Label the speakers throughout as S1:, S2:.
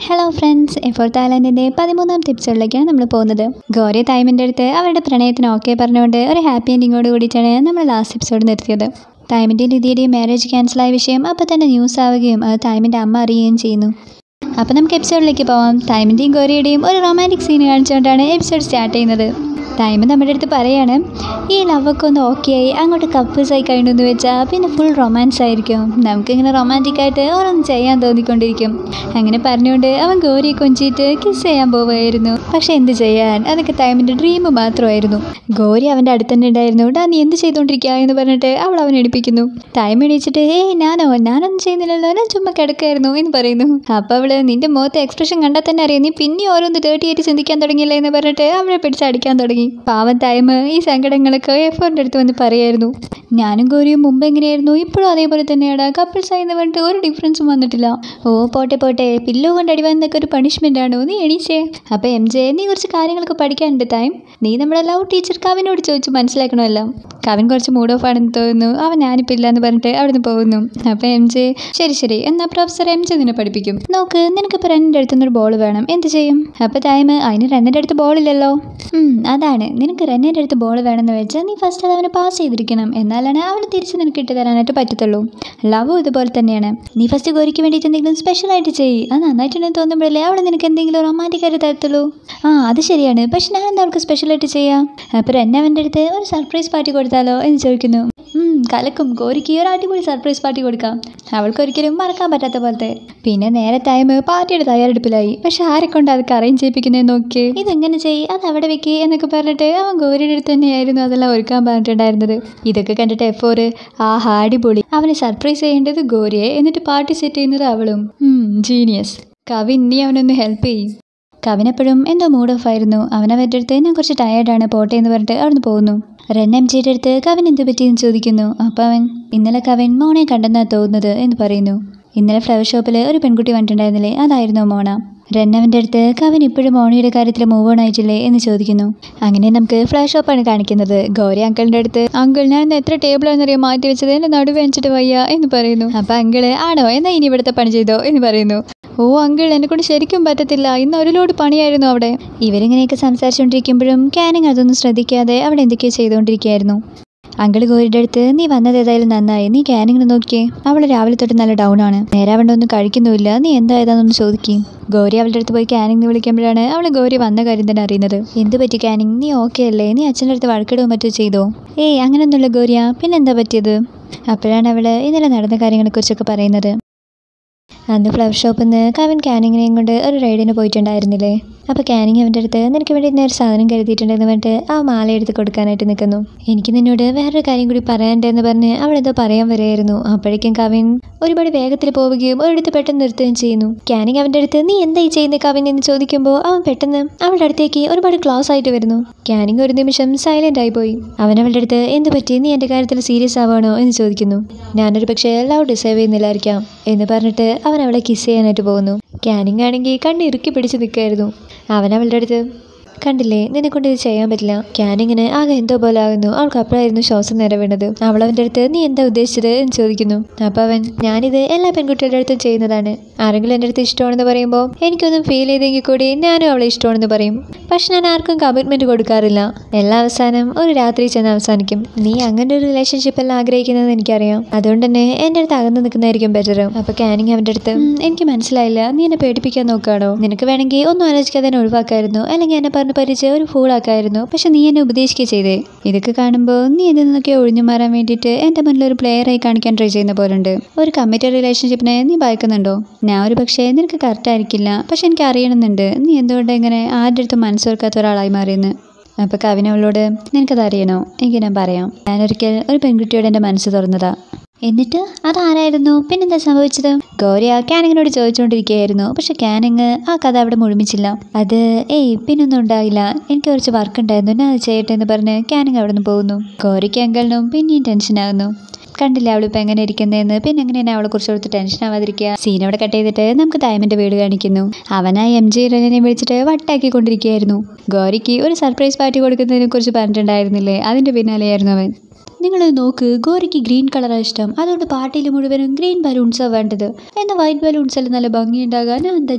S1: Hello friends എഫോർ തായ്ലാൻഡിൻ്റെ പതിമൂന്നാം ടിപ്സുകളിലേക്കാണ് നമ്മൾ പോകുന്നത് ഗോരി തൈമിൻ്റെ അടുത്ത് അവരുടെ പ്രണയത്തിന് ഓക്കെ പറഞ്ഞുകൊണ്ട് ഒരു ഹാപ്പി എൻഡിങ്ങോട് കൂടിയിട്ടാണ് നമ്മൾ ലാസ്റ്റ് എപ്പിസോഡ് നിർത്തിയത് ടൈമിൻ്റെയും ലിതിയുടെയും മാരേജ് ക്യാൻസലായ വിഷയം അപ്പോൾ തന്നെ ന്യൂസ് ആവുകയും അത് ടൈമിൻ്റെ അമ്മ അറിയുകയും ചെയ്യുന്നു അപ്പോൾ നമുക്ക് എപ്പിസോഡിലേക്ക് പോവാം ടൈമിൻ്റെയും ഗോരിയുടെയും ഒരു റൊമാൻറ്റിക് സീൻ കാണിച്ചുകൊണ്ടാണ് എപ്പിസോഡ് സ്റ്റാർട്ട് ചെയ്യുന്നത് ടൈം നമ്മുടെ അടുത്ത് പറയാണ് ഈ ലവൊക്കെ ഒന്ന് ഓക്കെ ആയി അങ്ങോട്ട് കപ്പിൾസ് ആയി കഴിഞ്ഞു വെച്ചാൽ പിന്നെ ഫുൾ റൊമാൻസ് ആയിരിക്കും നമുക്കിങ്ങനെ റൊമാൻറ്റിക് ആയിട്ട് ഓരോന്ന് ചെയ്യാൻ തോന്നിക്കൊണ്ടിരിക്കും അങ്ങനെ പറഞ്ഞുകൊണ്ട് അവൻ ഗോരിയെ കൊഞ്ചിയിട്ട് കിസ് ചെയ്യാൻ പോവുമായിരുന്നു പക്ഷെ എന്ത് ചെയ്യാൻ അതൊക്കെ ടൈമിൻ്റെ ഡ്രീം മാത്രമായിരുന്നു ഗോരി അവൻ്റെ അടുത്ത് തന്നെ ഉണ്ടായിരുന്നു ഡാ നീ എന്ത് ചെയ്തുകൊണ്ടിരിക്കുക എന്ന് പറഞ്ഞിട്ട് അവൾ അവൻ എടുപ്പിക്കുന്നു ടൈം എണീച്ചിട്ട് ഏയ് ഞാനോ ഞാനൊന്നും ചെയ്യുന്നില്ലല്ലോ ഞാൻ ചുമ്മാ കിടക്കായിരുന്നു എന്ന് പറയുന്നു അപ്പോൾ അവള് നിന്റെ മുഖത്തെ എക്സ്പ്രഷൻ കണ്ടാൽ തന്നെ അറിയാം നീ പിന്നെ ഓരോന്ന് ഡേർട്ടി ആയിട്ട് ചിന്തിക്കാൻ തുടങ്ങിയില്ലേ എന്ന് പറഞ്ഞിട്ട് അവളെ പിടിച്ച് അടിക്കാൻ തുടങ്ങി പാവം ടൈം ഈ സങ്കടങ്ങളൊക്കെ എഫോറിൻ്റെ അടുത്ത് വന്ന് പറയായിരുന്നു ഞാനും ഗോരിയും മുമ്പ് എങ്ങനെയായിരുന്നു ഇപ്പോഴും അതേപോലെ തന്നെയാണ് കപ്പിൾസ് ആയി എന്ന് പറഞ്ഞിട്ട് ഒരു ഡിഫറൻസും വന്നിട്ടില്ല ഓ പോട്ടെ പോട്ടെ പില്ലോ കൊണ്ട് അടി വന്നൊക്കെ ഒരു പണിഷ്മെൻ്റ് ആണോ നീ എണീച്ചേ അപ്പോൾ എം ജെ നീ കുറച്ച് കാര്യങ്ങളൊക്കെ പഠിക്കാനുണ്ട് ടൈം നീ നമ്മുടെ ലവ് ടീച്ചർ കവിനോട് ചോദിച്ച് മനസ്സിലാക്കണമല്ലോ കവിൻ കുറച്ച് മൂഡ് ഓഫ് ആണെന്ന് തോന്നുന്നു അവൻ ഞാനിപ്പോൾ ഇല്ല എന്ന് പറഞ്ഞിട്ട് അവിടുന്ന് പോകുന്നു അപ്പോൾ എം ജെ ശരി ശരി എന്നാൽ പ്രൊഫസർ എം ജെ നിന്നെ പഠിപ്പിക്കും നോക്ക് നിനക്കിപ്പോൾ റെന്നിൻ്റെ അടുത്തുനിന്ന് ഒരു ബോൾ വേണം എന്ത് ചെയ്യും അപ്പോൾ ടൈം അതിന് റെന്നിൻ്റെ അടുത്ത് ബോളില്ലല്ലോ ഉം, അതാണ് നിനക്ക് റെന്നിൻ്റെ അടുത്ത് ബോൾ വേണമെന്ന് വെച്ചാൽ നീ ഫസ്റ്റ് അത് അവന് പാസ് ചെയ്തിരിക്കണം എന്നാലാണ് അവന് തിരിച്ച് നിനക്ക് ഇട്ട് തരാനായിട്ട് പറ്റത്തുള്ളൂ ലവും ഇതുപോലെ തന്നെയാണ് നീ ഫസ്റ്റ് ഗോരിക്ക് വേണ്ടിയിട്ട് എന്തെങ്കിലും സ്പെഷ്യലായിട്ട് ചെയ്യ് അത് നന്നായിട്ടുണ്ടെന്ന് തോന്നുമ്പോഴല്ലേ അവൾ നിനക്ക് എന്തെങ്കിലും റൊമാൻറ്റിക് ആയിട്ട് തരത്തുള്ളൂ ആ അത് ശരിയാണ് പക്ഷെ ഞാൻ എന്താ അവൾക്ക് സ്പെഷ്യലായിട്ട് ചെയ്യാം അപ്പോൾ എന്നെ അവൻ്റെ അടുത്ത് ഒരു സർപ്രൈസ് പാർട്ടി കൊടുത്താലോ എന്ന് ചോദിക്കുന്നു ഉം, കലക്കും ഗോരിക്ക് ഒരു അടിപൊളി സർപ്രൈസ് പാർട്ടി കൊടുക്കാം അവൾക്ക് ഒരിക്കലും മറക്കാൻ പറ്റാത്ത പോലത്തെ പിന്നെ നേരെ ടൈം പാർട്ടിയുടെ തയ്യാറെടുപ്പിലായി പക്ഷെ ആരെ കൊണ്ട് അതൊക്കെ അറേഞ്ച് ചെയ്യിപ്പിക്കുന്നത് നോക്കി ഇതെങ്ങനെ ചെയ്യ് അത് അവിടെ വെക്ക് എന്നൊക്കെ പറഞ്ഞിട്ട് അവൻ ഗോരിയുടെ അടുത്ത് തന്നെയായിരുന്നു അതെല്ലാം ഒരുക്കാൻ പറഞ്ഞിട്ടുണ്ടായിരുന്നത് ഇതൊക്കെ കണ്ടിട്ട് എഫോർ ആ അടിപൊളി അവനെ സർപ്രൈസ് ചെയ്യേണ്ടത് ഗോരിയെ എന്നിട്ട് പാർട്ടി സെറ്റ് ചെയ്യുന്നത് അവളും ജീനിയസ് കവി ഇനി അവനൊന്ന് ഹെൽപ്പ് ചെയ്യും കവിനെപ്പോഴും എന്തോ മൂഡ് ഓഫ് ആയിരുന്നു അവനവരുടെ അടുത്ത് ഞാൻ കുറച്ച് ടയേർഡാണ് പോട്ടെ എന്ന് പറഞ്ഞിട്ട് അവിടുന്ന് പോകുന്നു റെൻ എം ജിയുടെ അടുത്ത് കവിൻ എന്ത് പറ്റിയെന്ന് ചോദിക്കുന്നു അപ്പോൾ അവൻ ഇന്നലെ കവിൻ മോണെ കണ്ടെന്നാ തോന്നുന്നത് എന്ന് പറയുന്നു ഇന്നലെ ഫ്ലവർ ഷോപ്പിൽ ഒരു പെൺകുട്ടി വന്നിട്ടുണ്ടായിരുന്നില്ലേ അതായിരുന്നു മോണ റെന്നവൻ്റെ അടുത്ത് കവിൻ ഇപ്പോഴും മോണിയുടെ കാര്യത്തിൽ മൂവ് ഓൺ ആയിട്ടില്ലേ എന്ന് ചോദിക്കുന്നു അങ്ങനെ നമുക്ക് ഫ്ലവർ ഷോപ്പാണ് കാണിക്കുന്നത് ഗൗരി അങ്കിളിൻ്റെ അടുത്ത് അങ്കിൾ ഞാൻ ഇന്ന് എത്ര ടേബിളാണെന്നറിയാം മാറ്റി വെച്ചത് എൻ്റെ നടുവ് വെച്ചിട്ട് വയ്യ എന്ന് പറയുന്നു അപ്പം അങ്കിള് ആണോ എന്നാൽ ഇനി ഇവിടുത്തെ പണി ചെയ്തോ എന്ന് പറയുന്നു ഓ അങ്കിൾ എന്നെ കൊണ്ട് ശരിക്കും പറ്റത്തില്ല ഇന്ന് ഒരു ലോഡ് പണിയായിരുന്നു അവിടെ ഇവരിങ്ങനെയൊക്കെ സംസാരിച്ചുകൊണ്ടിരിക്കുമ്പോഴും ക്യാനിങ് അതൊന്നും ശ്രദ്ധിക്കാതെ അവിടെ എന്തൊക്കെയോ ചെയ്തുകൊണ്ടിരിക്കുകയായിരുന്നു അങ്കിൾ ഗോരിയുടെ അടുത്ത് നീ വന്നത് ഏതായാലും നന്നായി നീ ക്യാനിങ്ങിന് നോക്കിയേ അവൾ രാവിലെ തൊട്ട് നല്ല ഡൗൺ ആണ് നേരാവണ്ട ഒന്നും കഴിക്കുന്നുമില്ല നീ എന്താ ഏതാണെന്നൊന്ന് ചോദിക്കും ഗൗരി അവളുടെ അടുത്ത് പോയി ക്യാനിങ് വിളിക്കുമ്പോഴാണ് അവൾ ഗൗരി വന്ന കാര്യം തന്നെ അറിയുന്നത് എന്ത് പറ്റി ക്യാനിങ് നീ ഓക്കെ അല്ലേ നീ അച്ഛൻ്റെ അടുത്ത് വഴക്കിടുകയോ മറ്റോ ചെയ്തോ ഏയ് അങ്ങനെയൊന്നുമില്ല ഗൗരിയ പിന്നെന്താ പറ്റിയത് അപ്പോഴാണ് അവൾ ഇന്നലെ നടന്ന കാര്യങ്ങളെക്കുറിച്ചൊക്കെ പറയുന്നത് അന്ന് ഫ്ലവർ ഷോപ്പിൽ നിന്ന് കവിൻ കാനിങ്ങിനെയും കൊണ്ട് ഒരു റൈഡിന് പോയിട്ടുണ്ടായിരുന്നില്ലേ അപ്പോൾ കാനിങ് അവൻ്റെ അടുത്ത് നിനക്ക് വേണ്ടി ഇന്ന് ഒരു സാധനം കരുതിയിട്ടുണ്ടെന്ന് പറഞ്ഞിട്ട് ആ മാല എടുത്ത് കൊടുക്കാനായിട്ട് നിൽക്കുന്നു എനിക്ക് നിന്നോട് വേറൊരു കാര്യം കൂടി പറയാനുണ്ടെന്ന് പറഞ്ഞ് അവളെന്തോ പറയാൻ വരെയായിരുന്നു അപ്പോഴേക്കും കവിൻ ഒരുപാട് വേഗത്തിൽ പോവുകയും ഒരിടത്ത് പെട്ടെന്ന് നിർത്തുകയും ചെയ്യുന്നു കാനിങ് അവൻ്റെ അടുത്ത് നീ എന്തായി ചെയ്യുന്നത് കവിൻ എന്ന് ചോദിക്കുമ്പോൾ അവൻ പെട്ടെന്ന് അവളുടെ അടുത്തേക്ക് ഒരുപാട് ക്ലോസ് ആയിട്ട് വരുന്നു കാനിങ് ഒരു നിമിഷം സൈലൻ്റ് ആയി പോയി അവൻ അവളുടെ അടുത്ത് എന്ത് പറ്റി നീ എൻ്റെ കാര്യത്തിൽ സീരിയസ് ആവാണോ എന്ന് ചോദിക്കുന്നു ഞാനൊരു പക്ഷേ ലവ് ഡിസേർവ് ചെയ്യുന്നില്ലായിരിക്കാം എന്ന് പറഞ്ഞിട്ട് അവൻ അവളെ കിസ് ചെയ്യാനായിട്ട് പോകുന്നു കാനിങ് ആണെങ്കിൽ കണ്ണ് ഇറുക്കി പിടിച്ച് നിൽക്കായിരുന്നു അവൻ അവളുടെ അടുത്ത് കണ്ടില്ലേ നിന്നെ കൊണ്ട് ഇത് ചെയ്യാൻ പറ്റില്ല ക്യാനിങ്ങിന് ആകെ എന്തോ പോലെ ആകുന്നു അവൾക്ക് അപ്പോഴായിരുന്നു ശ്വാസം നേരെ വീണത് അവൾ അവൻ്റെ അടുത്ത് നീ എന്താ ഉദ്ദേശിച്ചത് എന്ന് ചോദിക്കുന്നു അപ്പോൾ അവൻ ഞാനിത് എല്ലാ പെൺകുട്ടികളുടെ അടുത്തും ചെയ്യുന്നതാണ് ആരെങ്കിലും എൻ്റെ അടുത്ത് ഇഷ്ടമാണെന്ന് പറയുമ്പോൾ എനിക്കൊന്നും ഫീൽ ചെയ്തെങ്കിൽ കൂടി ഞാനും അവളെ ഇഷ്ടമാണെന്ന് പറയും പക്ഷെ ഞാൻ ആർക്കും കമ്മിറ്റ്മെൻറ്റ് കൊടുക്കാറില്ല എല്ലാ അവസാനം ഒരു രാത്രി ചെന്ന് അവസാനിക്കും നീ അങ്ങനെ ഒരു റിലേഷൻഷിപ്പ് എല്ലാം ആഗ്രഹിക്കുന്നത് എനിക്കറിയാം അതുകൊണ്ട് തന്നെ എൻ്റെ അടുത്ത് അകന്ന് നിൽക്കുന്നതായിരിക്കും ബെറ്റർ അപ്പോൾ ക്യാനിങ് അവൻ്റെ അടുത്ത് "ഉം, എനിക്ക് മനസ്സിലായില്ല നീ എന്നെ പേടിപ്പിക്കാൻ നോക്കുകയാണോ നിനക്ക് വേണമെങ്കിൽ ഒന്നും ആലോചിക്കാതെ എന്നെ ഒഴിവാക്കായിരുന്നു അല്ലെങ്കിൽ എന്നെ പറഞ്ഞ് പരിചയം ഒരു ഫൂളാക്കായിരുന്നു പക്ഷെ നീ എന്നെ ഉപദേശിക്കുക ചെയ്തേ ഇതൊക്കെ കാണുമ്പോൾ നീ ഇതിൽ നിന്നൊക്കെ ഒഴിഞ്ഞു മാറാൻ വേണ്ടിയിട്ട് എൻ്റെ മുന്നിൽ ഒരു പ്ലെയറായി കാണിക്കാൻ ട്രൈ ചെയ്യുന്ന പോലുണ്ട് ഒരു കമ്മിറ്റഡ് റിലേഷൻഷിപ്പിനെ നീ ഭയക്കുന്നുണ്ടോ ഞാൻ ഒരു പക്ഷേ നിനക്ക് കറക്റ്റ് ആയിരിക്കില്ല പക്ഷെ എനിക്ക് അറിയണമെന്നുണ്ട് നീ എന്തുകൊണ്ട് ഇങ്ങനെ ആരുടെ അടുത്തും മനസ്സ് വെക്കാത്ത ഒരാളായി മാറിയെന്ന് അപ്പോൾ കവിന അവളോട് നിനക്കത് അറിയണോ എങ്കിൽ ഞാൻ പറയാം ഞാനൊരിക്കൽ ഒരു പെൺകുട്ടിയോട് എൻ്റെ മനസ്സ് തുറന്നതാ എന്നിട്ട് അതാരായിരുന്നു പിന്നെന്താ സംഭവിച്ചത് ഗൗരി ആ കാനിങ്ങിനോട് ചോദിച്ചുകൊണ്ടിരിക്കുകയായിരുന്നു പക്ഷെ കാനിങ് ആ കഥ അവിടെ മുഴുമിച്ചില്ല അത് ഏയ് പിന്നൊന്നും ഉണ്ടായില്ല എനിക്ക് കുറച്ച് വർക്ക് ഉണ്ടായിരുന്നു ഞാൻ അത് ചെയ്യട്ടെ എന്ന് പറഞ്ഞ് കാനിങ് അവിടെ നിന്ന് പോകുന്നു ഗൗരിക്ക് അങ്കിളിനും പിന്നെയും ടെൻഷനാകുന്നു കണ്ടില്ല അവളിപ്പോൾ എങ്ങനെ ഇരിക്കുന്നതെന്ന് പിന്നെ എങ്ങനെയാണ് അവളെ കുറിച്ച് കൊടുത്ത് ടെൻഷൻ ആവാതിരിക്കുക സീൻ അവിടെ കട്ട് ചെയ്തിട്ട് നമുക്ക് ടൈമിൻ്റെ വീട് കാണിക്കുന്നു അവനാ എം ജി റെനെ വിളിച്ചിട്ട് വട്ടാക്കിക്കൊണ്ടിരിക്കുകയായിരുന്നു ഗൗരിക്ക് ഒരു സർപ്രൈസ് പാർട്ടി കൊടുക്കുന്നതിനെ കുറിച്ച് പറഞ്ഞിട്ടുണ്ടായിരുന്നില്ലേ അതിൻ്റെ പിന്നാലെയായിരുന്നു അവൻ നിങ്ങൾ നോക്ക് ഗോരിക്ക് ഗ്രീൻ കളറാണ് ഇഷ്ടം അതുകൊണ്ട് പാർട്ടിയിൽ മുഴുവനും ഗ്രീൻ ബലൂൺസാണ് വേണ്ടത് എന്നാൽ വൈറ്റ് ബലൂൺസ് എല്ലാം നല്ല ഭംഗിയുണ്ടാകാൻ ഞാൻ എന്താ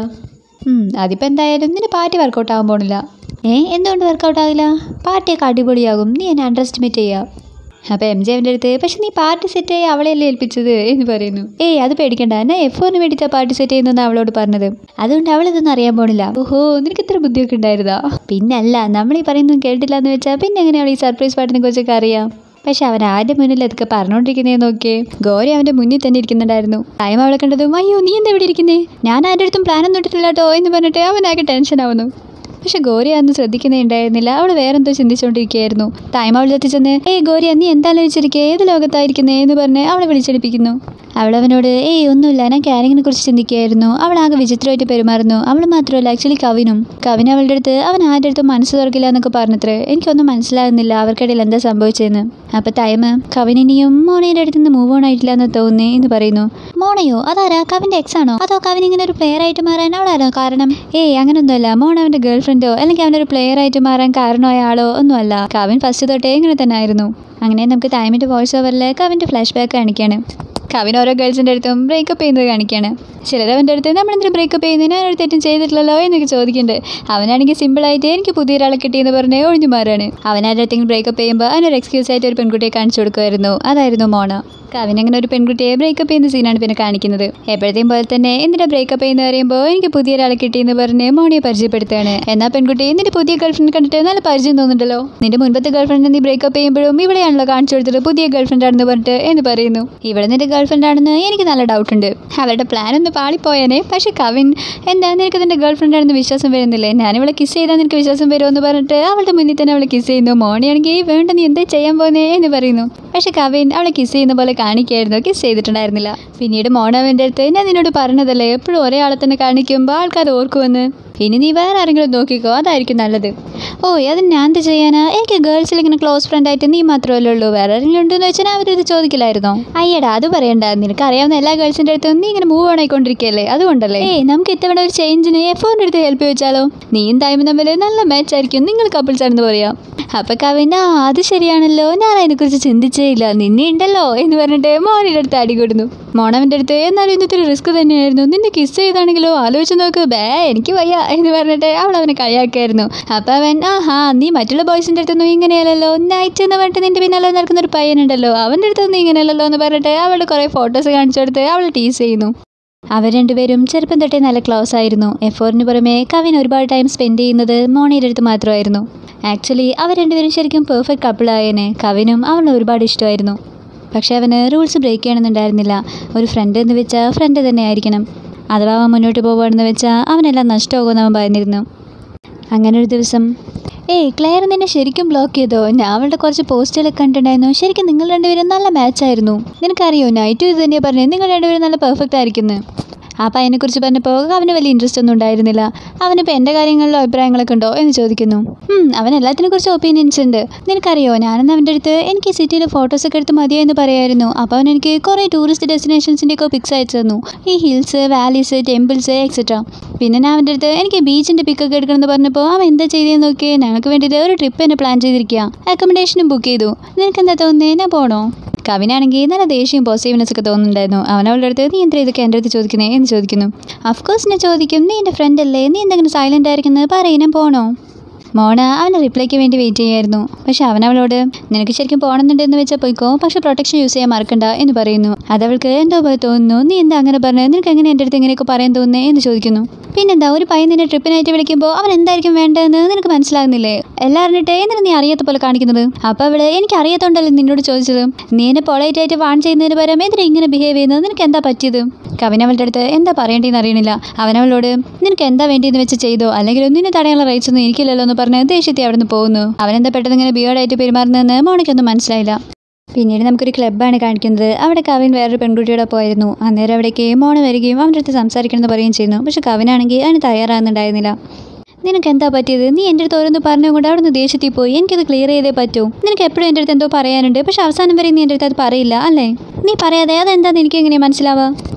S1: ചെയ്യുക അതിപ്പോൾ എന്തായാലും നിന്റെ പാർട്ടി വർക്കൗട്ട് ആകാൻ പോണില്ല ഏ എന്തുകൊണ്ട് വർക്കൗട്ട് ആകില്ല പാർട്ടിയൊക്കെ അടിപൊളിയാകും നീ എന്നെ അണ്ടർ എസ്റ്റിമേറ്റ് ചെയ്യാം അപ്പോൾ എം ജെ അവൻ്റെ അടുത്ത് പക്ഷെ നീ പാർട്ടി സെറ്റ് ആയി അവളെയല്ലേ ഏൽപ്പിച്ചത് എന്ന് പറയുന്നു ഏയ് അത് പേടിക്കണ്ട ഞാൻ എഫ് ഫോറിന് വേണ്ടിയിട്ടാണ് പാർട്ടി സെറ്റ് ചെയ്യുന്നതെന്ന് അവളോട് പറഞ്ഞത് അതുകൊണ്ട് അവൾ ഇതൊന്നും അറിയാൻ പോണില്ല ഓഹോ നിനക്ക് ഇത്ര ബുദ്ധിയൊക്കെ ഉണ്ടായിരുന്നോ പിന്നല്ല നമ്മൾ ഈ പറയുന്നതും കേട്ടില്ല എന്ന് വെച്ചാൽ പിന്നെ എങ്ങനെയാണ് ഈ സർപ്രൈസ് പാർട്ടിനെ കുറിച്ചൊക്കെ അറിയാം പക്ഷെ അവൻ ആരുടെ മുന്നിൽ അതൊക്കെ പറഞ്ഞുകൊണ്ടിരിക്കുന്നേ നോക്കിയേ ഗൗരി അവൻ്റെ മുന്നിൽ തന്നെ ഇരിക്കുന്നുണ്ടായിരുന്നു ടൈം അവളെ കണ്ടതും അയ്യോ നീ എന്താ ഇവിടെ ഇരിക്കുന്നേ ഞാൻ ആരുടെ അടുത്തും പ്ലാനൊന്നും ഇട്ടിട്ടില്ല കേട്ടോ എന്ന് പറഞ്ഞിട്ട് അവനാകെ ടെൻഷൻ ആവുന്നു പക്ഷെ ഗോരി അന്ന് ശ്രദ്ധിക്കുന്നേ ഉണ്ടായിരുന്നില്ല അവൾ വേറെന്തോ ചിന്തിച്ചുകൊണ്ടിരിക്കുകയായിരുന്നു ടൈം അവൾ എത്തിച്ചെന്ന് ഏയ് ഗോരി നീ എന്താ ആലോചിച്ചിരിക്കുക ഏത് ലോകത്തായിരിക്കുന്നേ എന്ന് പറഞ്ഞ് അവളെ വിളിച്ചെടുപ്പിക്കുന്നു അവൾ അവനോട് ഏയ് ഒന്നുമില്ല ഞാൻ കാരിങ്ങിനെ കുറിച്ച് ചിന്തിക്കുകയായിരുന്നു അവൾ ആകെ വിചിത്രമായിട്ട് പെരുമാറുന്നു അവൾ മാത്രമല്ല ആക്ച്വലി കവിനും കവിൻ അവളുടെ അടുത്ത് അവൻ ആരുടെ അടുത്തും മനസ്സ് തുറക്കില്ല എന്നൊക്കെ പറഞ്ഞത്രേ എനിക്കൊന്നും മനസ്സിലാകുന്നില്ല അവർക്കിടയിൽ എന്താ സംഭവിച്ചതെന്ന് അപ്പോൾ ടൈം കവിൻ ഇനിയും മോണയുടെ അടുത്ത് നിന്ന് മൂവ് ഓൺ ആയിട്ടില്ല എന്ന് തോന്നി എന്ന് പറയുന്നു മോണയോ അതാരാ കവിൻ്റെ എക്സ് ആണോ അതോ കവിൻ ഇങ്ങനെ ഒരു പ്ലെയർ ആയിട്ട് മാറാൻ അവളാരോ കാരണം ഏയ് അങ്ങനൊന്നുമല്ല മോൺ അവൻ്റെ ഗേൾ ഫ്രണ്ടോ അല്ലെങ്കിൽ അവനൊരു പ്ലെയർ ആയിട്ട് മാറാൻ കാരണമായ ആളോ ഒന്നുമല്ല കവിൻ ഫസ്റ്റ് തൊട്ടേ ഇങ്ങനെ തന്നെ ആയിരുന്നു അങ്ങനെ നമുക്ക് ടൈമിൻ്റെ വോയിസ് ഓവറിൽ കവിൻ്റെ ഫ്ലാഷ് ബാക്ക് കാണിക്കുകയാണ് കവിൻ ഓരോ ഗേൾസിൻ്റെ അടുത്തും ബ്രേക്കപ്പ് ചെയ്യുന്നത് കാണിക്കുകയാണ് ചിലർ അവൻ്റെ അടുത്ത് നമ്മളെന്തിനും ബ്രേക്കപ്പ് ചെയ്യുന്നതിന് ഞാനൊരു തെറ്റും ചെയ്തിട്ടില്ലല്ലോ എന്നൊക്കെ ചോദിക്കുന്നുണ്ട് അവനാണെങ്കിൽ സിമ്പിളായിട്ട് എനിക്ക് പുതിയൊരാളെ കിട്ടിയെന്ന് പറഞ്ഞ് ഒഴിഞ്ഞു മാറാണ് അവനാരുടെ അടുത്തെങ്കിലും ബ്രേക്കപ്പ് ചെയ്യുമ്പോൾ അതിനൊരു എക്സ്ക്യൂസ് ആയിട്ട് ഒരു പെൺകുട്ടിയെ കാണിച്ചു കൊടുക്കുമായിരുന്നു അതായിരുന്നു മോണ കവിൻ അങ്ങനെ ഒരു പെൺകുട്ടിയെ ബ്രേക്കപ്പ് ചെയ്യുന്ന സീനാണ് പിന്നെ കാണിക്കുന്നത് എപ്പോഴത്തെയും പോലെ തന്നെ എന്തിനാ ബ്രേക്കപ്പ് ചെയ്യുന്ന പറയുമ്പോൾ എനിക്ക് പുതിയ ഒരാളെ കിട്ടിയെന്ന് പറഞ്ഞ് മോണിയെ പരിചയപ്പെടുത്തുകയാണ് എന്നാൽ പെൺകുട്ടി നിന്റെ പുതിയ ഗേൾഫ്രണ്ട് കണ്ടിട്ട് നല്ല പരിചയം തോന്നുന്നുണ്ടല്ലോ നിന്റെ മുൻപത്തെ ഗേൾഫ്രണ്ട് നീ ബ്രേക്കപ്പ് ചെയ്യുമ്പോഴും ഇവിടെയാണല്ലോ കാണിച്ചു കൊടുത്തത് പുതിയ ഗേൾഫ്രണ്ട് ആണെന്ന് പറഞ്ഞിട്ട് എന്ന് പറയുന്നു ഇവിടെ നിന്റെ ഗേൾഫ്രണ്ട് ആണെന്ന് എനിക്ക് നല്ല ഡൗട്ട് ഉണ്ട് അവരുടെ പ്ലാൻ ഒന്ന് പാളിപ്പോയാനേ പക്ഷെ കവിൻ എന്താ നിനക്ക് നിന്റെ ഗേൾഫ്രണ്ട് ആണെന്ന് വിശ്വാസം വരുന്നില്ലേ ഞാൻ ഇവളെ കിസ് ചെയ്താൽ നിനക്ക് വിശ്വാസം വരുമെന്ന് പറഞ്ഞിട്ട് അവളുടെ മുന്നിൽ തന്നെ അവളെ കിസ് ചെയ്യുന്നു മോണിയാണെങ്കിൽ വേണ്ട നീ എന്താ ചെയ്യാൻ പോകുന്നേ എന്ന് പറയുന്നു പക്ഷെ കവിൻ അവളെ കിസ് ചെയ്യുന്ന പോലെ കാണിക്കായിരുന്നു കിസ് ചെയ്തിട്ടുണ്ടായിരുന്നില്ല പിന്നീട് മോണവൻ്റെ അടുത്ത് ഞാൻ നിന്നോട് പറഞ്ഞതല്ലേ എപ്പോഴും ഒരേ ആളെ തന്നെ കാണിക്കുമ്പോൾ ആൾക്കാർ ഓർക്കുമെന്ന് ഇനി നീ വേറെ ആരെങ്കിലും നോക്കിക്കോ അതായിരിക്കും നല്ലത് ഓ അത് ഞാൻ എന്ത് ചെയ്യാനാ എനിക്ക് ഗേൾസിൽ ഇങ്ങനെ ക്ലോസ് ഫ്രണ്ട് ആയിട്ട് നീ മാത്രമല്ലേ ഉള്ളൂ വേറെ ആരെങ്കിലും ഉണ്ടെന്ന് വെച്ചാൽ അവരിത് ചോദിക്കില്ലായിരുന്നോ അയ്യടാ അത് പറയണ്ട നിനക്ക് അറിയാവുന്ന എല്ലാ ഗേൾസിൻ്റെ അടുത്തും നീ ഇങ്ങനെ മൂവ് ഓൺ ആയിക്കൊണ്ടിരിക്കുകയല്ലേ അതുകൊണ്ടല്ലേ ഏയ് നമുക്ക് ഇത്തവണ ഒരു ചേഞ്ചിന് എഫോണിൻ്റെ അടുത്ത് ഹെൽപ്പ് ചോദിച്ചാലോ നീയും ടൈമും തമ്മിൽ നല്ല മാച്ച് ആയിരിക്കും നിങ്ങൾ കപ്പിൾസ് ആണെന്ന് പറയാം അപ്പൊ കവിൻ ആ അത് ശരിയാണല്ലോ ഞാൻ അതിനെക്കുറിച്ച് ചിന്തിച്ചേ ഇല്ല നിന്നെ ഉണ്ടല്ലോ എന്ന് പറഞ്ഞിട്ട് മോനിയുടെ അടുത്ത് അടികൊടുന്നു മോണവൻ്റെ അടുത്ത് എന്നാലും ഇന്നത്തെ ഒരു റിസ്ക് തന്നെയായിരുന്നു നിന്നെ കിസ് ചെയ്താണെങ്കിലോ ആലോചിച്ച് നോക്ക് ബേ എനിക്ക് വയ്യ എന്ന് പറഞ്ഞിട്ട് അവൾ അവനെ കളിയാക്കായിരുന്നു അപ്പൊ അവൻ ആ ഹാ നീ മറ്റുള്ള ബോയ്സിൻ്റെ അടുത്തൊന്നും ഇങ്ങനെയല്ലല്ലോ നൈറ്റ് എന്ന് പറഞ്ഞിട്ട് നിന്റെ പിന്നാലെ നടക്കുന്ന ഒരു പയ്യനുണ്ടല്ലോ അവൻ്റെ അടുത്തൊന്നും ഇങ്ങനെയല്ലല്ലോ എന്ന് പറഞ്ഞിട്ട് അവളുടെ കുറേ ഫോട്ടോസ് കാണിച്ചു കൊടുത്ത് അവൾ ടീസ് ചെയ്യുന്നു അവർ രണ്ടുപേരും ചെറുപ്പം തൊട്ടേ നല്ല ക്ലോസ് ആയിരുന്നു എഫോറിന് പുറമെ കവിൻ ഒരുപാട് ടൈം സ്പെൻഡ് ചെയ്യുന്നത് മോണിയുടെ അടുത്ത് മാത്രമായിരുന്നു ആക്ച്വലി അവർ രണ്ടുപേരും ശരിക്കും പെർഫെക്റ്റ് കപ്പിളായേനെ കവിനും അവളെ ഒരുപാട് ഇഷ്ടമായിരുന്നു പക്ഷേ അവന് റൂൾസ് ബ്രേക്ക് ചെയ്യണമെന്നുണ്ടായിരുന്നില്ല ഒരു ഫ്രണ്ട് എന്ന് വെച്ചാൽ ഫ്രണ്ട് തന്നെ ആയിരിക്കണം അഥവാ അവൻ മുന്നോട്ട് പോകുകയാണെന്ന് വെച്ചാൽ അവനെല്ലാം നഷ്ടമാകുമെന്ന് അവൻ പറഞ്ഞിരുന്നു അങ്ങനെ ഒരു ദിവസം ഏയ് ക്ലെയർ നിന്നെ ശരിക്കും ബ്ലോക്ക് ചെയ്തോ ഞാൻ അവളുടെ കുറച്ച് പോസ്റ്റുകളൊക്കെ കണ്ടിട്ടുണ്ടായിരുന്നു ശരിക്കും നിങ്ങൾ രണ്ടുപേരും നല്ല മാച്ചായിരുന്നു നിനക്കറിയോ നൈറ്റും ഇത് തന്നെയാണ് പറഞ്ഞത് നിങ്ങൾ രണ്ടുപേരും നല്ല പെർഫെക്റ്റ് ആയിരിക്കുന്നു ആ പയ്യനെക്കുറിച്ച് പറഞ്ഞപ്പോൾ അവന് വലിയ ഇൻട്രസ്റ്റ് ഒന്നും ഉണ്ടായിരുന്നില്ല അവനിപ്പോൾ എൻ്റെ കാര്യങ്ങളിലോ അഭിപ്രായങ്ങളൊക്കെ ഉണ്ടോ എന്ന് ചോദിക്കുന്നു ഉം, അവൻ എല്ലാത്തിനെ കുറിച്ച് ഒപ്പീനിയൻസ് ഉണ്ട് നിനക്കറിയോ ഞാനെന്ന് അവൻ്റെ അടുത്ത് എനിക്ക് ഈ സിറ്റിയിലെ ഫോട്ടോസൊക്കെ എടുത്ത് മതിയെന്ന് പറയായിരുന്നു അപ്പോൾ അവൻ എനിക്ക് കുറേ ടൂറിസ്റ്റ് ഡെസ്റ്റിനേഷൻസിൻ്റെ ഒക്കെ പിക്സ് അയച്ചു തന്നു ഈ ഹിൽസ് വാലീസ് ടെമ്പിൾസ് എക്സെട്ര പിന്നെ ഞാൻ അവൻ്റെ അടുത്ത് എനിക്ക് ബീച്ചിൻ്റെ പിക്കൊക്കെ എടുക്കണമെന്ന് പറഞ്ഞപ്പോൾ അവൻ എന്താ ചെയ്തതെന്ന് നോക്കി ഞങ്ങൾക്ക് വേണ്ടിയിട്ട് ഒരു ട്രിപ്പ് തന്നെ പ്ലാൻ ചെയ്തിരിക്കുക അക്കോമഡേഷനും ബുക്ക് ചെയ്തു നിനക്ക് എന്താ തോന്നുന്നത് ഞാൻ പോകണോ കവിനാണെങ്കിൽ നല്ല ദേഷ്യവും പോസിറ്റീവ്നെസ് ഒക്കെ തോന്നുന്നുണ്ടായിരുന്നു അവൻ അവളുടെ അടുത്ത് നീ എന്താ ഇതൊക്കെ എൻ്റെ അടുത്ത് ചോദിക്കുന്നേ എന്ന് ചോദിക്കുന്നു അഫ്കോഴ്സ് ഞാൻ ചോദിക്കും നീ എൻ്റെ ഫ്രണ്ട് അല്ലേ നീ എന്തെങ്കിലും സൈലൻ്റ് ആയിരിക്കുന്നത് പറയും ഞാൻ പോകണോ മോണ അവൻ്റെ റിപ്ലൈക്ക് വേണ്ടി വെയിറ്റ് ചെയ്യായിരുന്നു പക്ഷെ അവൻ അവളോട് നിനക്ക് ശരിക്കും പോകണമെന്നുണ്ടെന്ന് വെച്ചാൽ പോയിക്കോ പക്ഷെ പ്രൊട്ടക്ഷൻ യൂസ് ചെയ്യാൻ മറക്കണ്ട എന്ന് പറയുന്നു അതവൾക്ക് എന്തോ പോലെ തോന്നുന്നു നീ എന്താ അങ്ങനെ പറഞ്ഞത് നിനക്ക് എങ്ങനെ എൻ്റെ അടുത്ത് ഇങ്ങനെയൊക്കെ പറയാൻ തോന്നുന്നേ എന്ന് ചോദിക്കുന്നു പിന്നെന്താ ഒരു പയ്യൻ നിന്നെ ട്രിപ്പിനായിട്ട് വിളിക്കുമ്പോൾ അവൻ എന്തായിരിക്കും വേണ്ടതെന്ന് നിനക്ക് മനസ്സിലാകുന്നില്ലേ എല്ലാവരും എന്തിനാ നീ അറിയാത്ത പോലെ കാണിക്കുന്നത് അപ്പോൾ അവള് എനിക്ക് അറിയാത്തോണ്ടല്ലേ നിന്നോട് ചോദിച്ചത് നീ എന്നെ പൊളൈറ്റ് ആയിട്ട് വാൺ ചെയ്യുന്നതിന് പകരം എന്തിനാ ഇങ്ങനെ ബിഹേവ് ചെയ്യുന്നത് നിനക്ക് എന്താ പറ്റിയത് കവിൻ അവളുടെ അടുത്ത് എന്താ പറയേണ്ടതെന്ന് അറിയണില്ല അവനവളോട് നിനക്ക് എന്താ വേണ്ടിയെന്ന് വെച്ച് ചെയ്തോ അല്ലെങ്കിൽ ഒന്നിനെ തടയാനുള്ള റൈറ്റ്സ് ഒന്നും എനിക്കില്ലല്ലോ എന്ന് പറഞ്ഞ് ദേഷ്യത്തെ അവിടെ നിന്ന് പോകുന്നു അവനെന്താ പെട്ടെന്ന് ഇങ്ങനെ ബിയേർഡായിട്ട് പെരുമാറുന്നതെന്ന് മോണിക്കൊന്നും മനസ്സിലായില്ല പിന്നീട് നമുക്കൊരു ക്ലബ്ബാണ് കാണിക്കുന്നത് അവിടെ കവിൻ വേറൊരു പെൺകുട്ടിയോടെ പോയിരുന്നു അന്നേരം അവിടേക്ക് മോണ് വരികയും അവൻ്റെ അടുത്ത് സംസാരിക്കണമെന്ന് പറയുകയും ചെയ്യുന്നു പക്ഷെ കവിനാണെങ്കിൽ അതിന് തയ്യാറാകുന്നുണ്ടായിരുന്നില്ല നിനക്ക് എന്താ പറ്റിയത് നീ എൻ്റെ അടുത്ത് ഓരോന്ന് പറഞ്ഞുകൊണ്ട് അവിടെ നിന്ന് ദേഷ്യത്തിൽ പോയി എനിക്കത് ക്ലിയർ ചെയ്തേ പറ്റൂ നിനക്ക് എപ്പോഴും എൻ്റെ അടുത്ത് എന്തോ പറയാനുണ്ട് പക്ഷെ അവസാനം വരെ നീ എൻ്റെ അടുത്ത് അത് പറയില്ല അല്ലേ നീ പറയാതെ അതെന്താന്ന് എനിക്ക് എങ്ങനെയാണ് മനസ്സിലാവുക